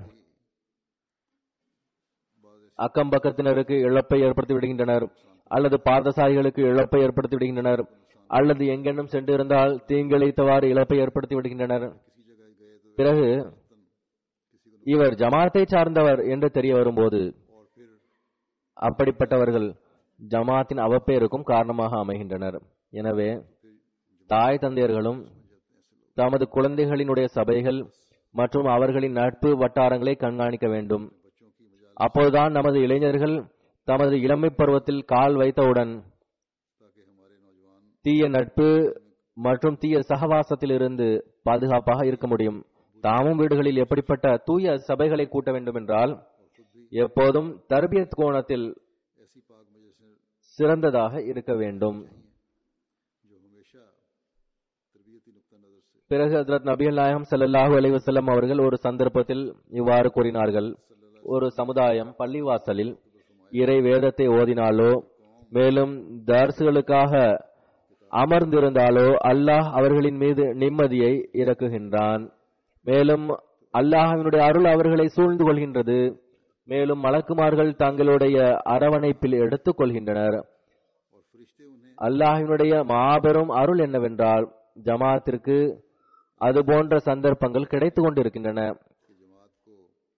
அக்கம் பக்கத்தினருக்கு இழப்பை ஏற்படுத்தி விடுகின்றனர் அல்லது பாதசாரிகளுக்கு இழப்பை ஏற்படுத்தி விடுகின்றனர் அல்லது எங்கென்னும் சென்று இருந்தால் தீங்கிழைத்தவாறு இழப்பை ஏற்படுத்தி விடுகின்றனர் किसी जगह गए तो பிறகு किसी को இவர் ஜமாத்தை சார்ந்தவர் என்று தெரிய வரும்போது और फिर அப்படிப்பட்டவர்கள் ஜமாத்தின் அவப்பெயருக்கும் காரணமாக அமைகின்றனர் எனவே தாய் தந்தையர்களும் தமது குழந்தைகளினுடைய சபைகள் மற்றும் அவர்களின் நட்பு வட்டாரங்களை கண்காணிக்க வேண்டும் அப்போதுதான் நமது இளைஞர்கள் தமது இளமை பருவத்தில் கால் வைத்தவுடன் ताकि हमारे नौजवान தீய நட்பு மற்றும் தீய சகவாசத்திலிருந்து பாதுகாப்பாக இருக்க முடியும் தாமும் வீடுகளில் எப்படிப்பட்ட தூய சபைகளை கூட்ட வேண்டும் என்றால் எப்போதும் தர்பியத் கோணத்தில் ऐसी पाक मजलिसें சிறந்ததாக இருக்க வேண்டும் जो हमेशा तरबियती नुक्ता नजर से பிறகு ஹஜரத் நபிகள் நாயகம் ஸல்லல்லாஹு அலைஹி வஸல்லம் அவர்கள் ஒரு சந்தர்ப்பத்தில் இவ்வாறு கூறினார்கள் ஒரு சமுதாயம் பள்ளிவாசலில் இறை வேதத்தை ஓதினாலோ மேலும் தர்சுகளுக்காக அமர்ந்திருந்தாலோ அல்லாஹ் அவர்களின் மீது நிம்மதியை இறக்குகின்றான் மேலும் அல்லாஹ்வினுடைய அருள் அவர்களை சூழ்ந்து கொள்கின்றது மேலும் மலக்குமார்கள் தங்களுடைய அரவணைப்பில் எடுத்துக் கொள்கின்றனர் और फरिश्ते उन्हें அல்லாஹ்வினுடைய மாபெரும் அருள் என்னவென்றால் ஜமாத்திற்கு அது போன்ற சந்தர்ப்பங்கள் கிடைத்து கொண்டிருக்கின்றன कि जमात को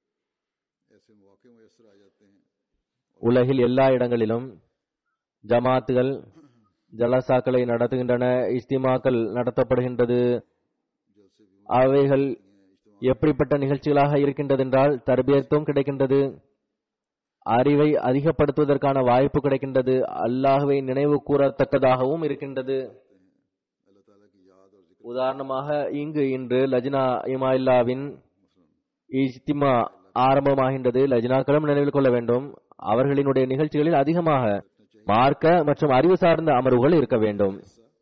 ऐसे मौके मैसर आ जाते हैं உலகில் எல்லா இடங்களிலும் ஜமாத்துகள் ஜலசாக்களை நடத்துகின்றன இஸ்திமாக்கள் நடத்தப்படுகின்றது जलसे भी அவைகள் எப்படிப்பட்ட நிகழ்ச்சிகளாக இருக்கின்றது என்றால் தர்பியத்தும் கிடைக்கின்றது அறிவை அதிகப்படுத்துவதற்கான வாய்ப்பு கிடைக்கின்றது அல்லாஹ்வை நினைவு கூறத்தக்கதாகவும் இருக்கின்றது अल्लाह ताला की याद और जिक्र உதாரணமாக இங்கு இன்று லஜ்னா இமாயில்லாவின் இஜ்திமா ஆரம்பமாகின்றது லஜ்னாக்களும் நினைவில் கொள்ள வேண்டும் அவர்களினுடைய நிகழ்ச்சிகளில் அதிகமாக மார்க்க மற்றும் அறிவு சார்ந்த அமர்வுகள் இருக்க வேண்டும்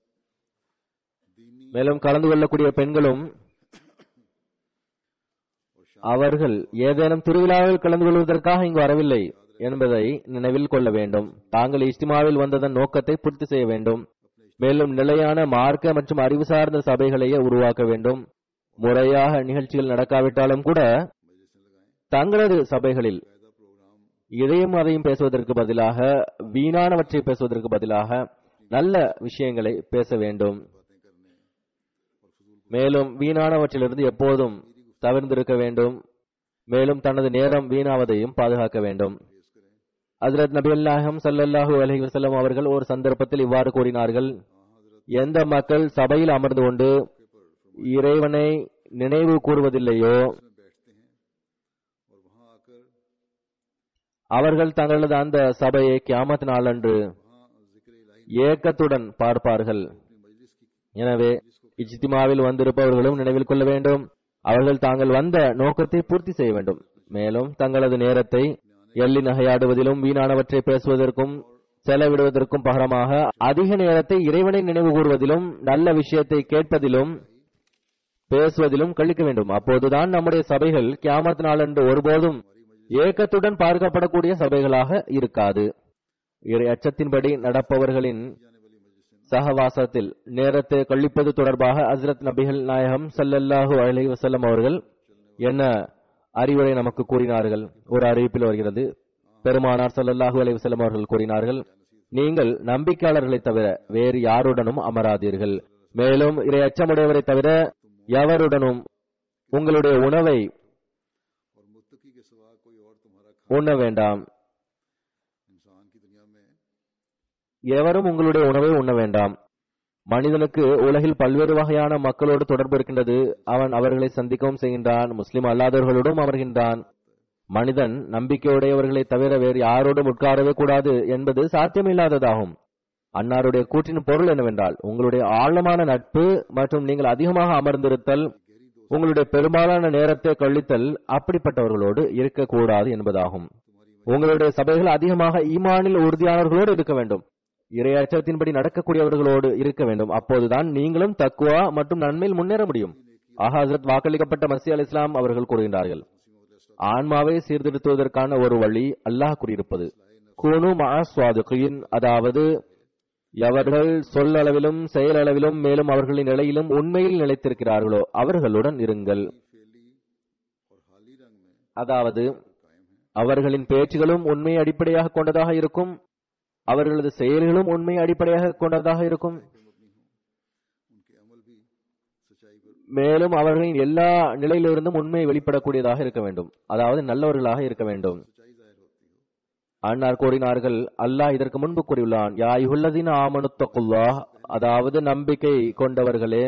மேலும் கலந்து கொள்ளக்கூடிய பெண்களும் அவர்கள் ஏதேனும் திருவிழாவில் கலந்து கொள்வதற்காக இங்கு வரவில்லை என்பதை நினைவில் கொள்ள வேண்டும் தாங்கள் இஸ்திமாவில் வந்ததன் நோக்கத்தை பூர்த்தி செய்ய வேண்டும் மேலும் நிலையான மார்க்க மற்றும் அறிவு சார்ந்த சபைகளையே உருவாக்க வேண்டும் முறையாக நிகழ்ச்சிகள் நடக்காவிட்டாலும் கூட தங்களது சபைகளில் இதையும் அதையும் பேசுவதற்கு பதிலாக வீணானவற்றை பேசுவதற்கு பதிலாக நல்ல விஷயங்களை பேச வேண்டும் மேலும் வீணானவற்றிலிருந்து எப்போதும் தவிர்ந்திருக்க வேண்டும் மேலும் தனது நேரம் வீணாவதையும் பாதுகாக்க வேண்டும் ஹஜரத் நபி அல்லாஹம் சல்லல்லாஹு அலைஹி வஸல்லம் அவர்கள் ஒரு சந்தர்ப்பத்தில் இவ்வாறு கூறினார்கள் எந்த மக்கள் சபையில் அமர்ந்து கொண்டு இறைவனை நினைவு கூறுவதில்லையோ में बैठते हैं और वहां आकर அவர்கள் தங்களது அந்த சபையை கியாமத் நாளன்று वहां जिक्र इलाही ஏக்கத்துடன் பார்ப்பார்கள் अपनी मजलिस की எனவே இஜ்திமாவில் வந்திருப்பவர்களும் நினைவில் கொள்ள வேண்டும் அவர்கள் தாங்கள் வந்த நோக்கத்தை பூர்த்தி செய்ய வேண்டும் மேலும் தங்களது நேரத்தை எள்ளி நகையாடுவதிலும் வீணானவற்றை பேசுவதற்கும் செலவிடுவதற்கும் பகரமாக அதிக நேரத்தை இறைவனை நினைவு கூறுவதிலும் நல்ல விஷயத்தை கேட்பதிலும் பேசுவதிலும் கழிக்க வேண்டும் அப்போதுதான் நம்முடைய சபைகள் கியாமத் நாளன்று ஒருபோதும் ஏக்கத்துடன் பார்க்கப்படக்கூடிய சபைகளாக இருக்காது இறை அச்சத்தின்படி நடப்பவர்களின் சகவாசத்தில் நேரத்தை கழிப்பது தொடர்பாக ஹஸ்ரத் நபிகள் நாயகம் ஸல்லல்லாஹு அலைஹி வஸல்லம் அவர்கள் என்ன அறிவுரை நமக்கு கூறினார்கள் ஒரு அறிவிப்பில் வருகிறது பெருமானார் ஸல்லல்லாஹு அலைஹி வஸல்லம் அவர்கள் கூறினார்கள் நீங்கள் நம்பிக்கையாளர்களைத் தவிர வேறு யாருடனும் அமராதீர்கள் மேலும் இறை அச்சமுடையவரை தவிர எவருடனும் உங்களுடைய உணவை और मुत्तकी के सिवा कोई और तुम्हारा खा உண்ண வேண்டாம் इंसान की दुनिया में எவரும் உங்களுடைய உணவை உண்ண வேண்டாம் மனிதனுக்கு உலகில் பல்வேறு வகையான மக்களோடு தொடர்பு இருக்கின்றது அவன் அவர்களை சந்திக்கவும் செய்கின்றான் முஸ்லிம் அல்லாதவர்களோடும் அமர்கின்றான் மனிதன் நம்பிக்கையுடையவர்களை தவிர வேறு யாரோடும் உட்காரவே கூடாது என்பது சாத்தியமில்லாததாகும் அன்னாருடைய கூற்றின் பொருள் என்னவென்றால் உங்களுடைய ஆழமான நட்பு மற்றும் நீங்கள் அதிகமாக அமர்ந்திருத்தல் உங்களுடைய பெரும்பாலான நேரத்தை கழித்தல் அப்படிப்பட்டவர்களோடு இருக்கக்கூடாது என்பதாகும் உங்களுடைய சபைகள் அதிகமாக ஈமானில் உறுதியானவர்களோடு இருக்க வேண்டும் இரையச்சத்தின்படி நடக்கக்கூடியவர்களோடு இருக்க வேண்டும் அப்போதுதான் நீங்களும் தக்குவா மற்றும் நன்மையில் முன்னேற முடியும் ஆக ஹசரத் வாக்களிக்கப்பட்ட மசி அல் இஸ்லாம் அவர்கள் கூறுகின்றார்கள் ஆன்மாவை சீர்திருத்துவதற்கான ஒரு வழி அல்லாஹ் கூறியிருப்பது கூனு மாஸ்வாதுகின் அதாவது எவர்கள் சொல்லளவிலும் செயலளவிலும் மேலும் அவர்களின் நிலையிலும் உண்மையில் நிலைத்திருக்கிறார்களோ அவர்களுடன் இருங்கள் फेली और हाली रंग में அதாவது कायम है அவர்களின் பேச்சுகளும் உண்மையை அடிப்படையாக கொண்டதாக இருக்கும் அவர்களது செயல்களும் உண்மையை அடிப்படையாக கொண்டதாக இருக்கும் उनके अमल भी सच्चाई पर மேலும் அவர்களின் எல்லா நிலையிலிருந்தும் உண்மை வெளிப்படக்கூடியதாக இருக்க வேண்டும் அதாவது நல்லவர்களாக இருக்க வேண்டும் सच्चाई जाहिर होती हो அன்னார் கூறினார்கள் அல்லாஹ் இதற்கு முன்பு கூறியுள்ளான் யா யுல்லதீன ஆமனுத்தகுல்லாஹ் அதாவது நம்பிக்கை கொண்டவர்களே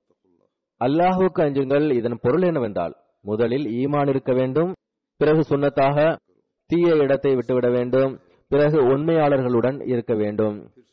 அல்லாஹுக்கு அஞ்சுங்கள் இதன் பொருள் என்னவென்றால் முதலில் ஈமான் இருக்க வேண்டும் பிறகு சுன்னத்தாக தீய இடத்தை விட்டுவிட வேண்டும் பிறகு உண்மையாளர்களுடன் இருக்க வேண்டும்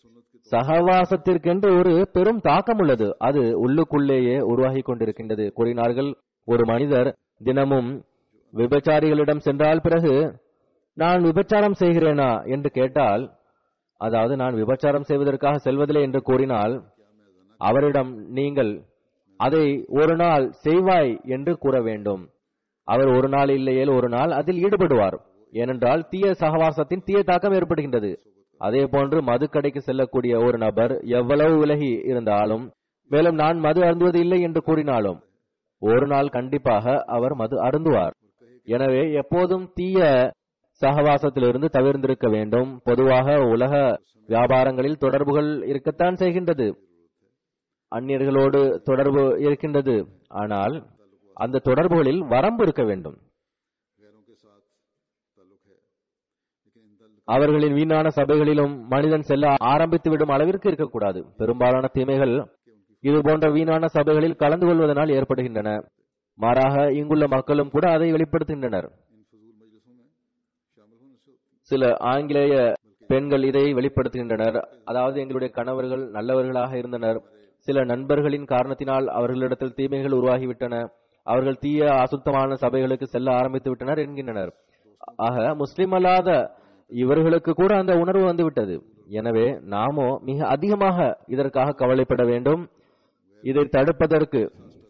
சகவாசத்திற்கென்று ஒரு பெரும் தாக்கம் உள்ளது அது உள்ளுக்குள்ளேயே உருவாகி கொண்டிருக்கின்றது கூறினார்கள் ஒரு மனிதர் தினமும் விபச்சாரிகளிடம் சென்றால் பிறகு நான் விபச்சாரம் செய்கிறேனா என்று கேட்டால் அதாவது நான் விபச்சாரம் செய்வதற்காக செல்வதில்லை என்று கூறினால் அவரிடம் நீங்கள் அதை ஒரு நாள் செய்வாய் என்று கூற வேண்டும் அவர் ஒரு நாள் இல்லையேல் ஒரு நாள் அதில் ஈடுபடுவார் ஏனென்றால் தீய சகவாசத்தின் தீய தாக்கம் ஏற்படுகின்றது அதே போன்று மதுக்கடைக்கு செல்லக்கூடிய ஒரு நபர் எவ்வளவு விலகி இருந்தாலும் மேலும் நான் மது அருந்துவது இல்லை என்று கூறினாலும் ஒரு நாள் கண்டிப்பாக அவர் மது அருந்துவார் எனவே எப்போதும் தீய சகவாசத்திலிருந்து தவிர்ந்திருக்க வேண்டும் பொதுவாக உலக வியாபாரங்களில் தொடர்புகள் இருக்கத்தான் செய்கின்றது அந்நியர்களோடு தொடர்பு இருக்கின்றது ஆனால் அந்த தொடர்புகளில் வரம்பு இருக்க வேண்டும் गैरों के साथ ताल्लुक है लेकिन इन ताल्लुक அவர்களின் வீணான சபைகளிலும் மனிதன் செல்ல ஆரம்பித்து விடும் அளவிற்கு இருக்கக்கூடாது பெரும்பாலான தீமைகள் இது போன்ற வீணான சபைகளில் கலந்து கொள்வதனால் ஏற்படுகின்றன மாறாக இங்குள்ள மக்களும் கூட அதை வெளிப்படுத்துகின்றனர் इन फजूल मजलिसों में शामिल होने से होती சில ஆங்கிலேய பெண்கள் இதை வெளிப்படுத்துகின்றனர் அதாவது எங்களுடைய கணவர்கள் நல்லவர்களாக இருந்தனர் சில நண்பர்களின் காரணத்தினால் அவர்களிடத்தில் தீமைகள் உருவாகிவிட்டன அவர்கள் தீய அசுத்தமான சபைகளுக்கு செல்ல ஆரம்பித்து விட்டனர் என்கின்றனர் ஆக முஸ்லிம் அல்லாத இவர்களுக்கு கூட அந்த உணர்வு வந்துவிட்டது எனவே நாமோ மிக அதிகமாக இதற்காக கவலைப்பட வேண்டும் இதை தடுப்பதற்கு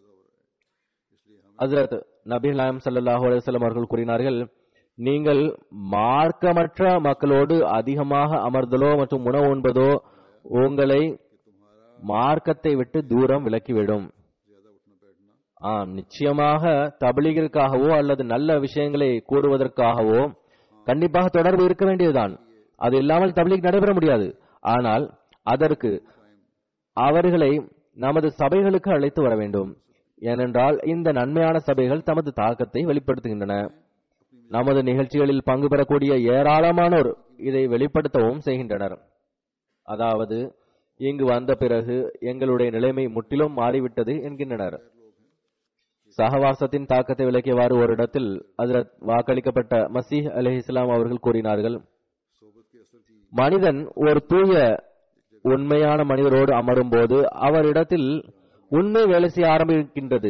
ஹசரத் நபீல் நாயம் ஸல்லல்லாஹு அலைஹி வஸல்லம் அவர்கள் கூறினார்கள் நீங்கள் மார்க்கமற்ற மக்களோடு அதிகமாக அமர்தலோ மற்றும் உணவு உண்பதோ உங்களை மார்க்கத்தை விட்டு தூரம் விலக்கிவிடும் ज्यादा उठना बैठना ஆம் நிச்சயமாக தபிலீகிற்காகவோ அல்லது நல்ல விஷயங்களை கூறுவதற்காகவோ கண்டிப்பாக தொடர்பு இருக்க வேண்டியதுதான் அது இல்லாமல் தபிலீக் நடைபெற முடியாது ஆனால் அதற்கு அவர்களை நமது சபைகளுக்கு அழைத்து வர வேண்டும் ஏனென்றால் இந்த நன்மையான சபைகள் தமது தாக்கத்தை வெளிப்படுத்துகின்றன நமது நிகழ்ச்சிகளில் பங்கு பெறக்கூடிய ஏராளமானோர் இதை வெளிப்படுத்தவும் செய்கின்றனர் அதாவது இங்கு வந்த பிறகு எங்களுடைய நிலைமை முற்றிலும் மாறிவிட்டது என்கின்றனர் சகவாசத்தின் தாக்கத்தை விளக்கியவாறு ஒரு இடத்தில் அதில் வாக்களிக்கப்பட்ட மசீஹ் அலி இஸ்லாம் அவர்கள் கூறினார்கள் மனிதன் ஒரு தூய உண்மையான மனிதரோடு அமரும் போது அவரிடத்தில் உண்மை வேலை செய்ய ஆரம்பிக்கின்றது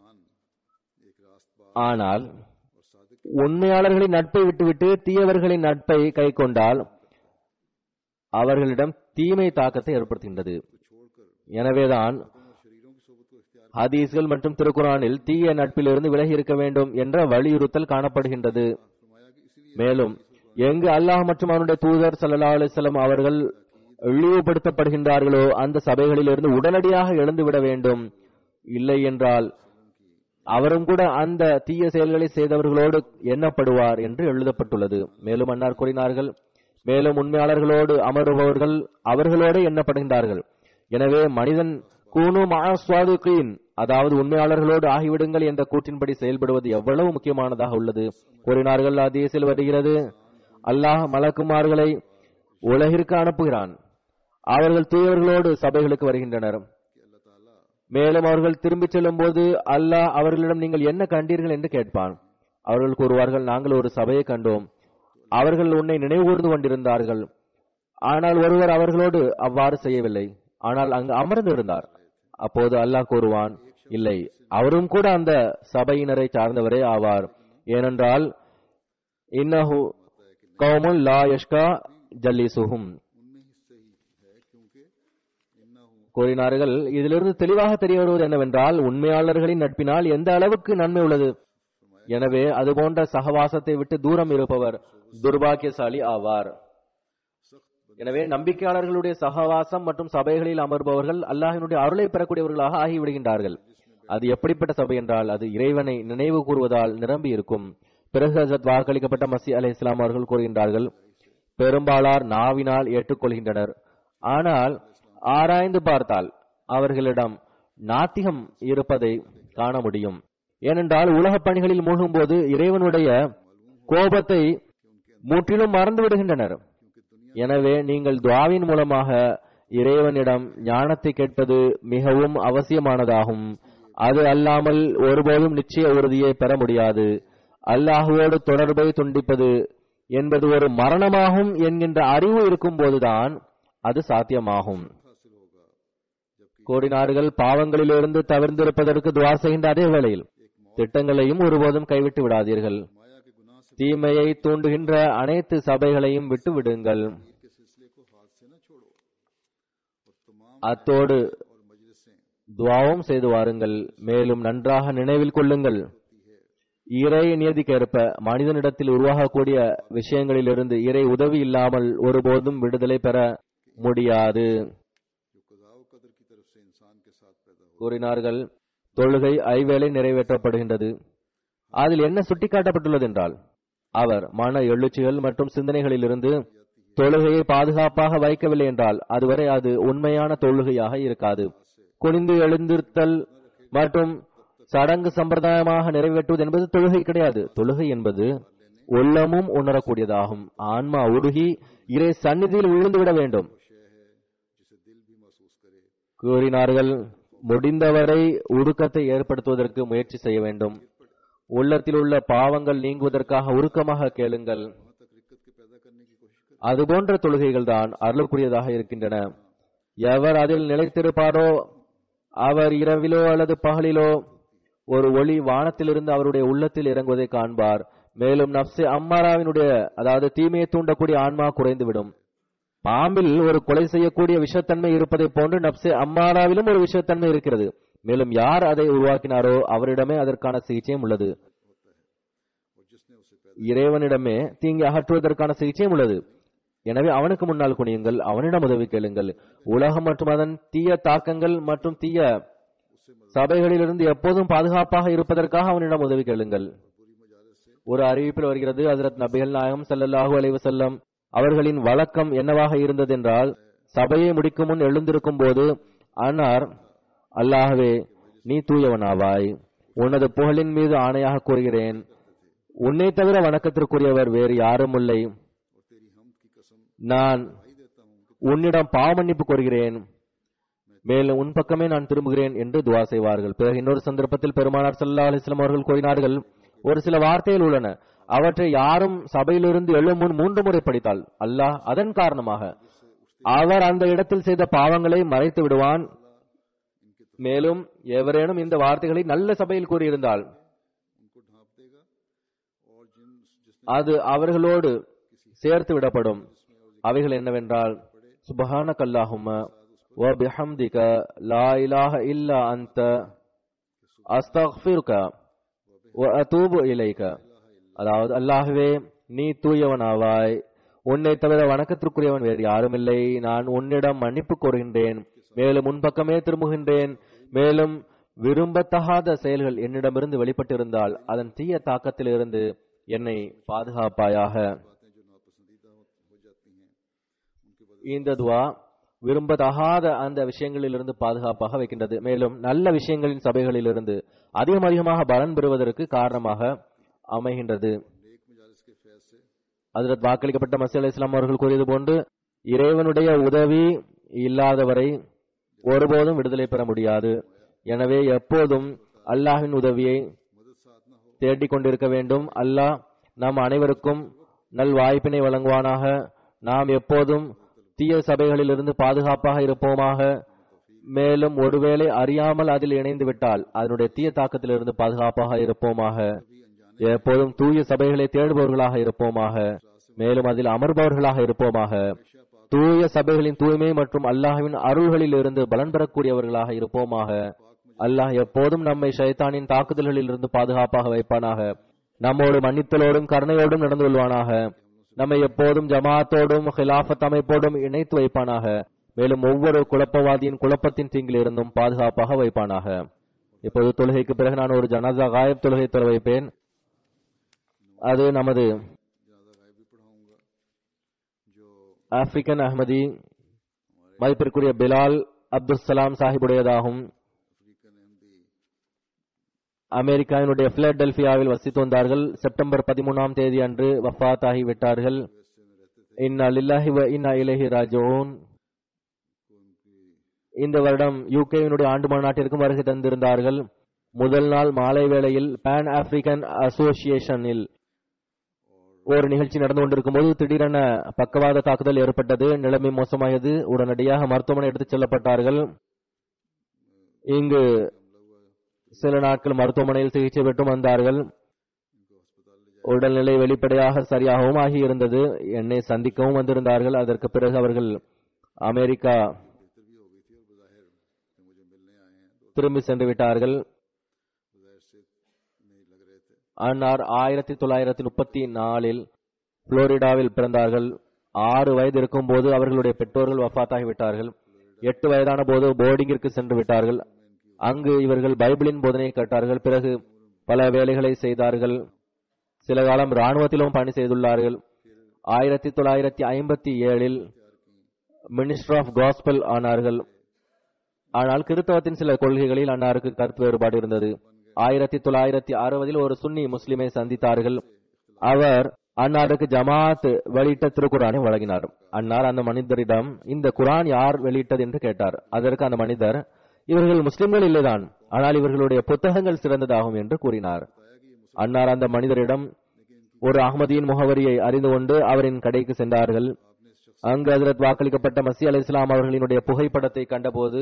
ஆனால் உண்மையாளர்களின் நட்பை விட்டுவிட்டு தீயவர்களின் நட்பை கை கொண்டால் அவர்களிடம் தீமை தாக்கத்தை ஏற்படுத்துகின்றது எனவேதான் ஹதீஸ்கள் மற்றும் திருக்குரானில் தீய நட்பிலிருந்து விலகி இருக்க வேண்டும் என்ற வலியுறுத்தல் காணப்படுகின்றது மேலும் எங்கு அல்லாஹ் மற்றும் அவனுடைய தூதர் சல்லா அலிஸ்லாம் அவர்கள் இழிவுபடுத்தப்படுகின்றார்களோ அந்த சபைகளிலிருந்து உடனடியாக எழுந்துவிட வேண்டும் இல்லை என்றால் அவரும் கூட அந்த தீய செயல்களை செய்தவர்களோடு எண்ணப்படுவார் என்று எழுதப்பட்டுள்ளது மேலும் அன்னார் கூறினார்கள் மேலும் உண்மையாளர்களோடு அமருபவர்கள் அவர்களோடு எண்ணப்படுகின்றார்கள் எனவே மனிதன் கூனு மாஸ்வாதுகீன் அதாவது உண்மையாளர்களோடு ஆகிவிடுங்கள் என்ற கூற்றின்படி செயல்படுவது எவ்வளவு முக்கியமானதாக உள்ளது கூறினார்கள் அதீசில் வருகிறது அல்லாஹ் மலக்குமார்களை உலகிற்கு அனுப்புகிறான் அவர்கள் தூயவர்களோடு சபைகளுக்கு வருகின்றனர் மேலும் அவர்கள் திரும்பிச் செல்லும் போது அல்லாஹ் அவர்களிடம் நீங்கள் என்ன கண்டீர்கள் என்று கேட்பான் அவர்கள் கூறுவார்கள் நாங்கள் ஒரு சபையை கண்டோம் அவர்கள் உன்னை நினைவுகூர்ந்து கொண்டிருந்தார்கள் ஆனால் ஒருவர் அவர்களோடு அவ்வாறு செய்யவில்லை ஆனால் அங்கு அமர்ந்து இருந்தார் அப்போது அல்லாஹ் கூறுவான் இல்லை அவரும் கூட அந்த சபையினரை சார்ந்தவரே ஆவார் ஏனென்றால் இன்னஹு கௌமுல் லா யஷ்கா ஜல்லிசுஹும் கூறினார்கள் இதிலிருந்து தெளிவாக தெரிய வருவது என்னவென்றால் உண்மையாளர்களின் நட்பினால் எந்த அளவுக்கு நன்மை உள்ளது எனவே அதுபோன்ற சகவாசத்தை விட்டு தூரம் இருப்பவர் துர்பாக்கியசாலி ஆவார் எனவே நம்பிக்கையாளர்களுடைய சகவாசம் மற்றும் சபைகளில் அமர்பவர்கள் அல்லாஹினுடைய அருளை பெறக்கூடியவர்களாக ஆகிவிடுகின்றார்கள் அது எப்படிப்பட்ட சபை என்றால் அது இறைவனை நினைவு கூறுவதால் நிரம்பி இருக்கும் பிறகு ஹசரத் வாக்களிக்கப்பட்ட மசி அலி இஸ்லாம் அவர்கள் கூறுகின்றார்கள் பெரும்பாலார் நாவினால் ஏற்றுக்கொள்கின்றனர் ஆனால் ஆராய்ந்து பார்த்தால் அவர்களிடம் நாத்திகம் இருப்பதை காண முடியும் ஏனென்றால் உலகப் பணிகளில் மூழ்கும்போது இறைவனுடைய கோபத்தை முற்றிலும் மறந்து விடுகின்றனர் எனவே நீங்கள் துவாவின் மூலமாக இறைவனிடம் ஞானத்தை கேட்பது மிகவும் அவசியமானதாகும் அது அல்லாமல் ஒருபோதும் நிச்சய உறுதியை பெற முடியாது அல்லாஹுவோடு தொடர்பை துண்டிப்பது என்பது ஒரு மரணமாகும் என்கின்ற அறிவு இருக்கும் போதுதான் அது சாத்தியமாகும் கோடினார்கள் பாவங்களிலிருந்து தவிர்ந்திருப்பதற்கு துவார் செய்கின்ற அதே வேளையில் திட்டங்களையும் ஒருபோதும் கைவிட்டு விடாதீர்கள் தீமையை தூண்டுகின்ற அனைத்து சபைகளையும் விட்டு விடுங்கள் அத்தோடு துவாவும் செய்து வாருங்கள் மேலும் நன்றாக நினைவில் கொள்ளுங்கள் இறை நியதிக்கேற்ப மனிதனிடத்தில் உருவாகக்கூடிய விஷயங்களிலிருந்து இறை உதவி இல்லாமல் ஒருபோதும் விடுதலை பெற முடியாது கூறினார்கள் தொழுகை ஐவேளை நிறைவேற்றப்படுகின்றது அதில் என்ன சுட்டிக்காட்டப்பட்டுள்ளது என்றால் அவர் மன எழுச்சிகள் மற்றும் சிந்தனைகளிலிருந்து தொழுகையை பாதுகாப்பாக வைக்கவில்லை என்றால் அதுவரை அது உண்மையான தொழுகையாக இருக்காது குனிந்து எழுந்திருத்தல் மற்றும் சடங்கு சம்பிரதாயமாக நிறைவேற்றுவது என்பது தொழுகை கிடையாது தொழுகை என்பது உள்ளமும் உணரக்கூடியதாகும் ஆன்மா உருகி இறை சந்நிதியில் விழுந்துவிட வேண்டும் கூறினார்கள் முடிந்தவரை உருக்கத்தை ஏற்படுத்துவதற்கு முயற்சி செய்ய வேண்டும் உள்ளத்தில் உள்ள பாவங்கள் நீங்குவதற்காக உருக்கமாக கேளுங்கள் அதுபோன்ற தொழுகைகள் தான் அருளுக்குரியதாக இருக்கின்றன எவர் அதில் நிலைத்திருப்பாரோ அவர் இரவிலோ அல்லது பகலிலோ ஒரு ஒளி வானத்திலிருந்து அவருடைய உள்ளத்தில் இறங்குவதை காண்பார் மேலும் நப்சே அம்மாராவினுடைய அதாவது தீமையை தூண்டக்கூடிய ஆன்மா குறைந்துவிடும் பாம்பில் ஒரு கொலை செய்யக்கூடிய விஷத்தன்மை இருப்பதை போன்று நப்சே அம்மாராவிலும் ஒரு விஷத்தன்மை இருக்கிறது மேலும் யார் அதை உருவாக்கினாரோ அவரிடமே அதற்கான சிகிச்சையும் உள்ளது இறைவனிடமே தீங்கி அகற்றுவதற்கான சிகிச்சையும் உள்ளது எனவே அவனுக்கு முன்னால் குனியுங்கள் அவனிடம் உதவி கேளுங்கள் உலகம் மற்றும் அதன் தீய தாக்கங்கள் மற்றும் தீய சபைகளிலிருந்து எப்போதும் பாதுகாப்பாக இருப்பதற்காக அவனிடம் உதவி கேளுங்கள் ஒரு அறிவிப்பில் வருகிறது ஹசரத் நபிகள் நாயகம் ஸல்லல்லாஹு அலைஹி வஸல்லம் அவர்களின் வழக்கம் என்னவாக இருந்தது என்றால் சபையை முடிக்கும் முன் எழுந்திருக்கும் போது அன்னார் அல்லாஹ்வே நீ தூயவனாவாய் உனது புகழின் மீது ஆணையாக கூறுகிறேன் உன்னை தவிர வணக்கத்திற்குரியவர் வேறு யாரும் இல்லை और तेरी हमद की कसम நான் भाई देता हूँ कि உன்னிடம் பாவ மன்னிப்பு கோருகிறேன் மேலும் உன் பக்கமே நான் திரும்புகிறேன் என்று துவா செய்வார்கள் பிறகு இன்னொரு சந்தர்ப்பத்தில் பெருமானார் ஸல்லல்லாஹு அலைஹி வஸல்லம் அவர்கள் கூறினார்கள் ஒரு சில வார்த்தைகள் உள்ளன அவற்றை யாரும் சபையிலிருந்து எழும் முன் மூன்று முறை படித்தால் அல்லாஹ் அதன் காரணமாக அவர் அந்த இடத்தில் செய்த பாவங்களை மறைத்து விடுவான் மேலும் எவரேனும் இந்த வார்த்தைகளை நல்ல சபையில் கூறியிருந்தால் उनको ढांप देगा और जिन जिसने அது அவர்களோடு சேர்த்து விடப்படும் அவைகள் என்னவென்றால் சுபஹானக அல்லாஹும்ம வ பிஹம்திக லா இலாஹ இல்லா அன்த அஸ்தக்ஃபிருக வ அதூபு இலைக அதாவது அல்லாஹ்வே நீ தூயவனாவாய் உன்னை தவிர வணக்கத்திற்குரியவன் வேறு யாரும் இல்லை நான் உன்னிடம் மன்னிப்பு கோருகின்றேன் மேலும் உன் பக்கமே திரும்புகின்றேன் மேலும் விரும்பத்தகாத செயல்கள் என்னிடமிருந்து வெளிப்பட்டிருந்தால் அதன் தீய தாக்கத்திலிருந்து என்னை பாதுகாப்பாயாக बातें जो नापसंदीदा हो, हो जाती हैं उनके बदले இந்த துவா விரும்பத்தகாத அந்த விஷயங்களிலிருந்து பாதுகாப்பாக வைக்கின்றது மேலும் நல்ல விஷயங்களின் சபைகளிலிருந்து அதிகம் அதிகமாக பலன் பெறுவதற்கு காரணமாக அமைகின்றது नेक मजालिस के फैज से அதில் வாக்களிக்கப்பட்ட மசி அலி இஸ்லாம் அவர்கள் கூறியது போன்று இறைவனுடைய உதவி இல்லாதவரை ஒருபோதும் விடுதலை பெற முடியாது எனவே எப்போதும் அல்லாஹ்வின் உதவியை मदद साथ ना हो தேடிக் கொண்டிருக்க வேண்டும் அல்லாஹ் நம் அனைவருக்கும் நல் வாய்ப்பினை வழங்குவானாக நாம் எப்போதும் தீய சபைகளிலிருந்து பாதுகாப்பாக இருப்போமாக மேலும் ஒருவேளை அறியாமல் அதில் இணைந்து விட்டால் அதனுடைய தீய தாக்கத்திலிருந்து பாதுகாப்பாக இருப்போமாக எப்போதும் தூய சபைகளை தேடுபவர்களாக இருப்போமாக மேலும் அதில் அமர்பவர்களாக இருப்போமாக தூய சபைகளின் தூய்மை மற்றும் அல்லாஹ்வின் அருள்களில் இருந்து பலன் பெறக்கூடியவர்களாக இருப்போமாக அல்லாஹ் எப்போதும் நம்மை ஷைத்தானின் தாக்குதல்களில் இருந்து பாதுகாப்பாக வைப்பானாக நம்மோடு மன்னித்தலோடும் கருணையோடும் நடந்து கொள்வானாக நம்மை எப்போதும் ஜமாத்தோடும் ஹிலாஃபத் அமைப்போடும் இணைத்து வைப்பானாக மேலும் ஒவ்வொரு குழப்பவாதியின் குழப்பத்தின் தீங்கிலிருந்தும் பாதுகாப்பாக வைப்பானாக இப்போது தொழுகைக்கு பிறகு நான் ஒரு ஜனாதா காயப் தொழுகை தொலை வைப்பேன் அது நமது ज़्यादा गायब भी पढ़ाऊंगा जो ஆப்பிரிக்கன் அஹ்மதி மதிப்பிற்குரிய பிலால் அப்துல் சலாம் சாஹிபுடையதாகும் अफ्रीकन अहमदी அமெரிக்காவினுடைய பிலடெல்பியாவில் வசித்து வந்தார்கள் செப்டம்பர் பதிமூணாம் தேதி அன்று வஃபாத் ஆகிவிட்டார்கள் यूएसए में रहते थे இன்னா லில்லாஹி வ இன்னா இலைஹி ராஜிஊன் को उनकी இந்த வருடம் யூகேவினுடைய ஆண்டு மாநாட்டிற்கும் வருகை தந்திருந்தார்கள் முதல் நாள் மாலை வேளையில் பான் ஆப்பிரிக்கன் அசோசியேஷனில் ஒரு நிகழ்ச்சி நடந்து கொண்டிருக்கும் போது திடீரென பக்கவாத தாக்குதல் ஏற்பட்டது நிலைமை மோசமாயது உடனடியாக மருத்துவமனை எடுத்துச் செல்லப்பட்டார்கள் இங்கு சில நாட்கள் மருத்துவமனையில் சிகிச்சை பெற்றும் வந்தார்கள் உடல்நிலை வெளிப்படையாக சரியாகவும் ஆகியிருந்தது என்னை சந்திக்கவும் வந்திருந்தார்கள் அதற்கு பிறகு அவர்கள் அமெரிக்கா बेहतर भी हो गई थी और बज़ाहिर थे मुझे मिलने आए हैं तो திரும்பி சென்று விட்டார்கள் बज़ाहिर से नहीं लग रहे थे அன்னார் ஆயிரத்தி தொள்ளாயிரத்தி முப்பத்தி நாலில் புளோரிடாவில் பிறந்தார்கள் ஆறு வயது இருக்கும்போது அவர்களுடைய பெற்றோர்கள் வஃபாத்தாகிவிட்டார்கள் எட்டு வயதான போது போர்டிங்கிற்கு சென்று விட்டார்கள் அங்கு இவர்கள் பைபிளின் போதனையை கேட்டார்கள் பிறகு பல வேலைகளை செய்தார்கள் சில காலம் ராணுவத்திலும் பணி செய்துள்ளார்கள் ஆயிரத்தி தொள்ளாயிரத்தி ஐம்பத்தி ஏழில் மினிஸ்டர் ஆஃப் காஸ்பல் ஆனார்கள் ஆனால் கிறிஸ்தவத்தின் சில கொள்கைகளில் அன்னாருக்கு கருத்து வேறுபாடு இருந்தது ஆயிரத்தி தொள்ளாயிரத்தி அறுபதில் ஒரு சுன்னி முஸ்லிமை சந்தித்தார்கள் அவர் அன்னாருக்கு ஜமாத் வெளியிட்ட திருக்குரானை வழங்கினார் அன்னார் அந்த மனிதரிடம் இந்த குரான் யார் வெளியிட்டது என்று கேட்டார் அதற்கு அந்த மனிதர் இவர்கள் முஸ்லிம்கள் இல்லைதான் ஆனால் இவர்களுடைய புத்தகங்கள் சிறந்ததாகும் என்று கூறினார் அன்னார் அந்த மனிதரிடம் ஒரு அகமதியின் முகவரியை அறிந்து கொண்டு அவரின் கடைக்கு சென்றார்கள் அங்கு ஹஜரத் வாக்களிக்கப்பட்ட மசி அலை இஸ்லாம் அவர்களினுடைய புகைப்படத்தை கண்டபோது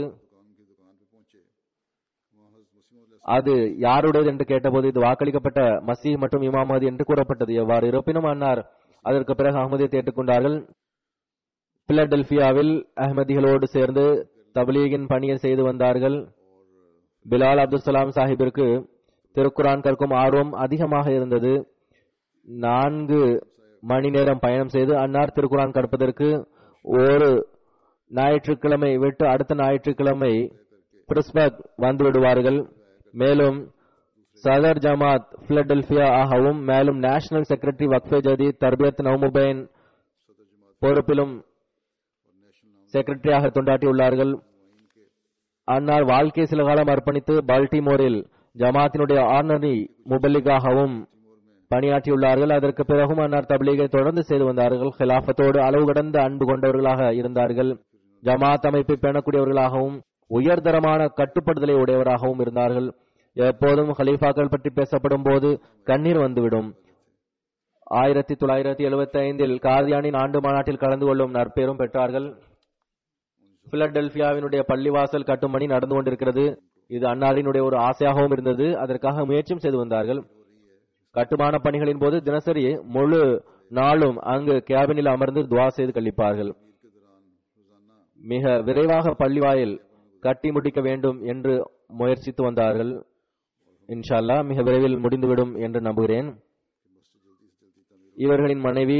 அது யாருடையது என்று கேட்டபோது இது வாக்களிக்கப்பட்ட மசீஹ் மற்றும் இமாம் மஹதி என்று கூறப்பட்டது எவ்வாறு இருப்பினும் அன்னார் அதற்கு பிறகு அகமதியை ஏற்றுக்கொண்டார்கள் பிலடெல்பியாவில் அஹ்மதிகளோடு சேர்ந்து தப்லீகின் பணியை செய்து வந்தார்கள் பிலால் அப்துல் சலாம் சாஹிப்பிற்கு திருக்குரான் கற்கும் ஆர்வம் அதிகமாக இருந்தது நான்கு மணி நேரம் பயணம் செய்து அன்னார் திருக்குரான் கற்பதற்கு ஒரு ஞாயிற்றுக்கிழமை விட்டு அடுத்த ஞாயிற்றுக்கிழமை பிரிஸ்பர்க் வந்து விடுவார்கள் மேலும் சதர் ஜமாத் பிலடெல்பியா ஆகவும் மேலும் நேஷனல் செக்ரட்டரி வக்ஃபே ஜதி தர்பியத் நவமுபைன் பொறுப்பிலும் செக்ரட்டரியாக தொண்டாட்டியுள்ளார்கள் அன்னார் வாழ்க்கை சில காலம் அர்ப்பணித்து பால்டிமோரில் ஜமாத்தினுடைய ஆர்னரி முபல்லிகாகவும் பணியாற்றியுள்ளார்கள் அதற்கு பிறகும் அன்னார் தப்லீகை தொடர்ந்து செய்து வந்தார்கள் ஹிலாஃபத்தோடு அளவு கடந்த அன்பு கொண்டவர்களாக இருந்தார்கள் ஜமாத் அமைப்பை பேணக்கூடியவர்களாகவும் உயர்தரமான கட்டுப்படுதலை உடையவராகவும் இருந்தார்கள் எப்போதும் ஹலீஃபாக்கள் பற்றி பேசப்படும் போது கண்ணீர் வந்துவிடும் ஆயிரத்தி தொள்ளாயிரத்தி எழுபத்தி ஐந்தில் காதியானின் ஆண்டு மாநாட்டில் கலந்து கொள்ளும் நற்பெரும் பெற்றார்கள் பிலடெல்பியாவினுடைய பள்ளிவாசல் கட்டும் பணி நடந்து கொண்டிருக்கிறது இது அன்னாரினுடைய ஒரு ஆசையாகவும் இருந்தது அதற்காக முயற்சியும் செய்து வந்தார்கள் கட்டுமான பணிகளின் போது தினசரி முழு நாளும் அங்கு கேபினில் அமர்ந்து துவா செய்து கழிப்பார்கள் மிக விரைவாக பள்ளிவாயில் கட்டி முடிக்க வேண்டும் என்று முயற்சித்து வந்தார்கள் இன்ஷா அல்லாஹ் மிக விரைவில் முடிந்துவிடும் என்று நம்புகிறேன் இவர்களின் மனைவி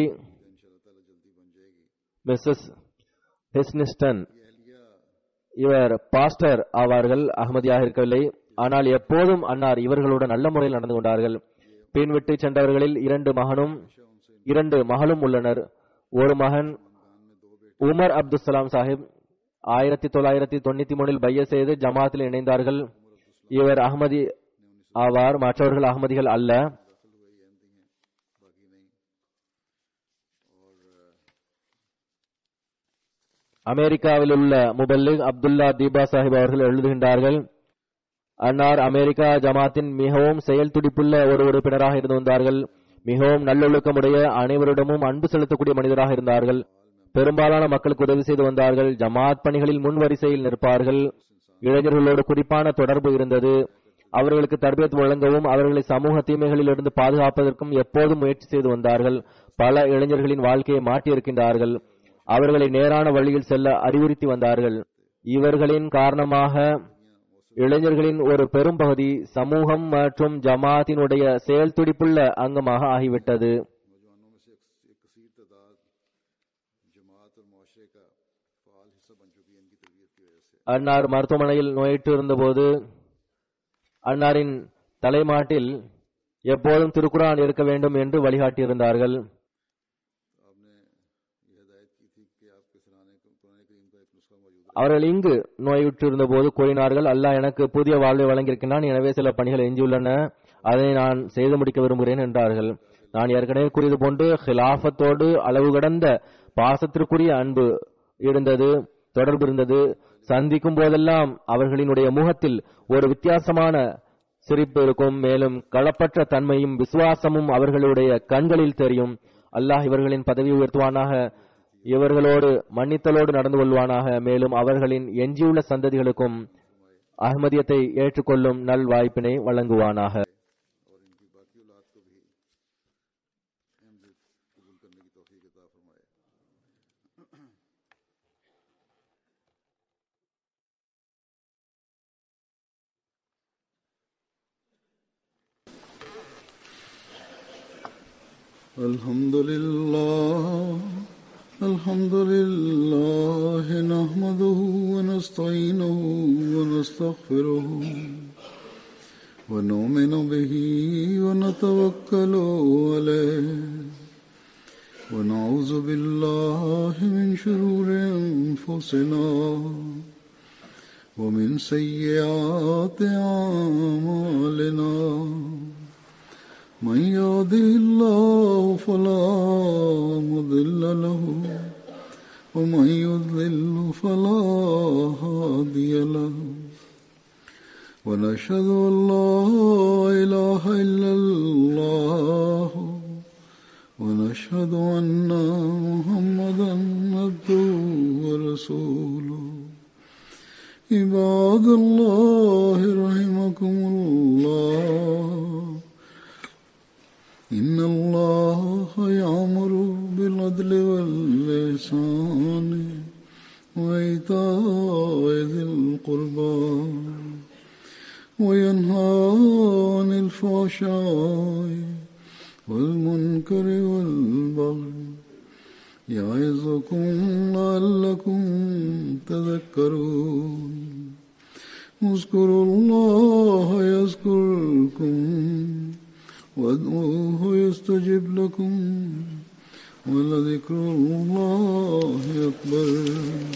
மிஸ்ஸஸ் ஹிஸ்னிஸ்டன் இவர் பாஸ்டர் ஆவார்கள் அகமதியாக இருக்கவில்லை ஆனால் எப்போதும் அன்னார் இவர்களுடன் நல்ல முறையில் நடந்து கொண்டார்கள் பின் விட்டு சென்றவர்களில் இரண்டு மகனும் இரண்டு மகளும் உள்ளனர் ஒரு மகன் உமர் அப்துல் சாஹிப் ஆயிரத்தி தொள்ளாயிரத்தி தொண்ணூத்தி மூணில் பைய செய்து ஜமாத்தில் இணைந்தார்கள் இவர் அகமதி ஆவார் மற்றவர்கள் அகமதிகள் அல்ல அமெரிக்காவில் உள்ள முபல்லிக் அப்துல்லா தீபா சாஹிப் அவர்கள் எழுதுகின்றார்கள் அன்னார் அமெரிக்கா ஜமாத்தின் மிகவும் செயல் துடிப்புள்ள ஒரு உறுப்பினராக இருந்து வந்தார்கள் மிகவும் நல்லொழுக்கமுடைய அனைவரிடமும் அன்பு செலுத்தக்கூடிய மனிதராக இருந்தார்கள் பெரும்பாலான மக்களுக்கு உதவி செய்து வந்தார்கள் ஜமாத் பணிகளில் முன் வரிசையில் நிற்பார்கள் இளைஞர்களோடு குறிப்பான தொடர்பு இருந்தது அவர்களுக்கு தர்பியத் வழங்கவும் அவர்களை சமூக தீமைகளிலிருந்து பாதுகாப்பதற்கும் எப்போதும் முயற்சி செய்து வந்தார்கள் பல இளைஞர்களின் வாழ்க்கையை மாற்றியிருக்கின்றார்கள் அவர்களை நேரான வழியில் செல்ல அறிவுறுத்தி வந்தார்கள் இவர்களின் காரணமாக இளைஞர்களின் ஒரு பெரும் பகுதி சமூகம் மற்றும் ஜமாத்தினுடைய செயல் துடிப்புள்ள அங்கமாக ஆகிவிட்டது नौजवानों में से एक एक कसीर तादाद जमात और मुआशरे का फ़ाल हिस्सा बन चुकी है इनकी तरबियत की वजह से அன்னார் மருத்துவமனையில் நோயிட்டு இருந்தபோது அன்னாரின் தலைமாட்டில் எப்போதும் திருக்குரான் இருக்க வேண்டும் என்று வழிகாட்டியிருந்தார்கள் आपने ये हदायत की थी कि आपके सराहने को कुरान करीम का एक नुस्खा मौजूद அவர்கள் இங்கு நோயுற்று இருந்தபோது கூறினார்கள் அல்லாஹ் எனக்கு புதிய வாழ்வை வழங்கியிருக்கிறான் எனவே சில பணிகள் எஞ்சியுள்ளன அதை நான் செய்து முடிக்க விரும்புகிறேன் என்றார்கள் நான் ஏற்கனவே கூறியது போன்று ஹிலாஃபத்தோடு அளவு கடந்த பாசத்திற்குரிய அன்பு இருந்தது தொடர்பு இருந்தது சந்திக்கும் போதெல்லாம் அவர்களினுடைய முகத்தில் ஒரு வித்தியாசமான சிரிப்பு இருக்கும் மேலும் களப்பற்ற தன்மையும் விசுவாசமும் அவர்களுடைய கண்களில் தெரியும் அல்லாஹ் இவர்களின் பதவி உயர்த்துவானாக இவர்களோடு மன்னித்தலோடு நடந்து கொள்வானாக மேலும் அவர்களின் எஞ்சியுள்ள சந்ததிகளுக்கும் அஹ்மதியத்தை ஏற்றுக்கொள்ளும் நல் வாய்ப்பினை வழங்குவானாக और इनकी बाकी औलाद को भी अहमद कबूल करने की तौफीक अता फरमाए الحمد لله الحمد لله نحمده ونستعينه ونستغفره ونؤمن به ونتوكل عليه ونعوذ بالله من شرور انفسنا ومن سيئات اعمالنا من يهده الله فلا مضل له ومن يضلل فلا هادي له ونشهد أن لا إله إلا الله ونشهد أن محمدا عبده ورسوله عباد الله رحمكم الله إن الله يأمر بالعدل واللسان وإيتاء ذي القربى وينهى عن الفحشاء والمنكر والبغي يعظكم لعلكم تذكرون اذكروا الله يذكركم وادعوه يستجب لكم ولذكر الله أكبر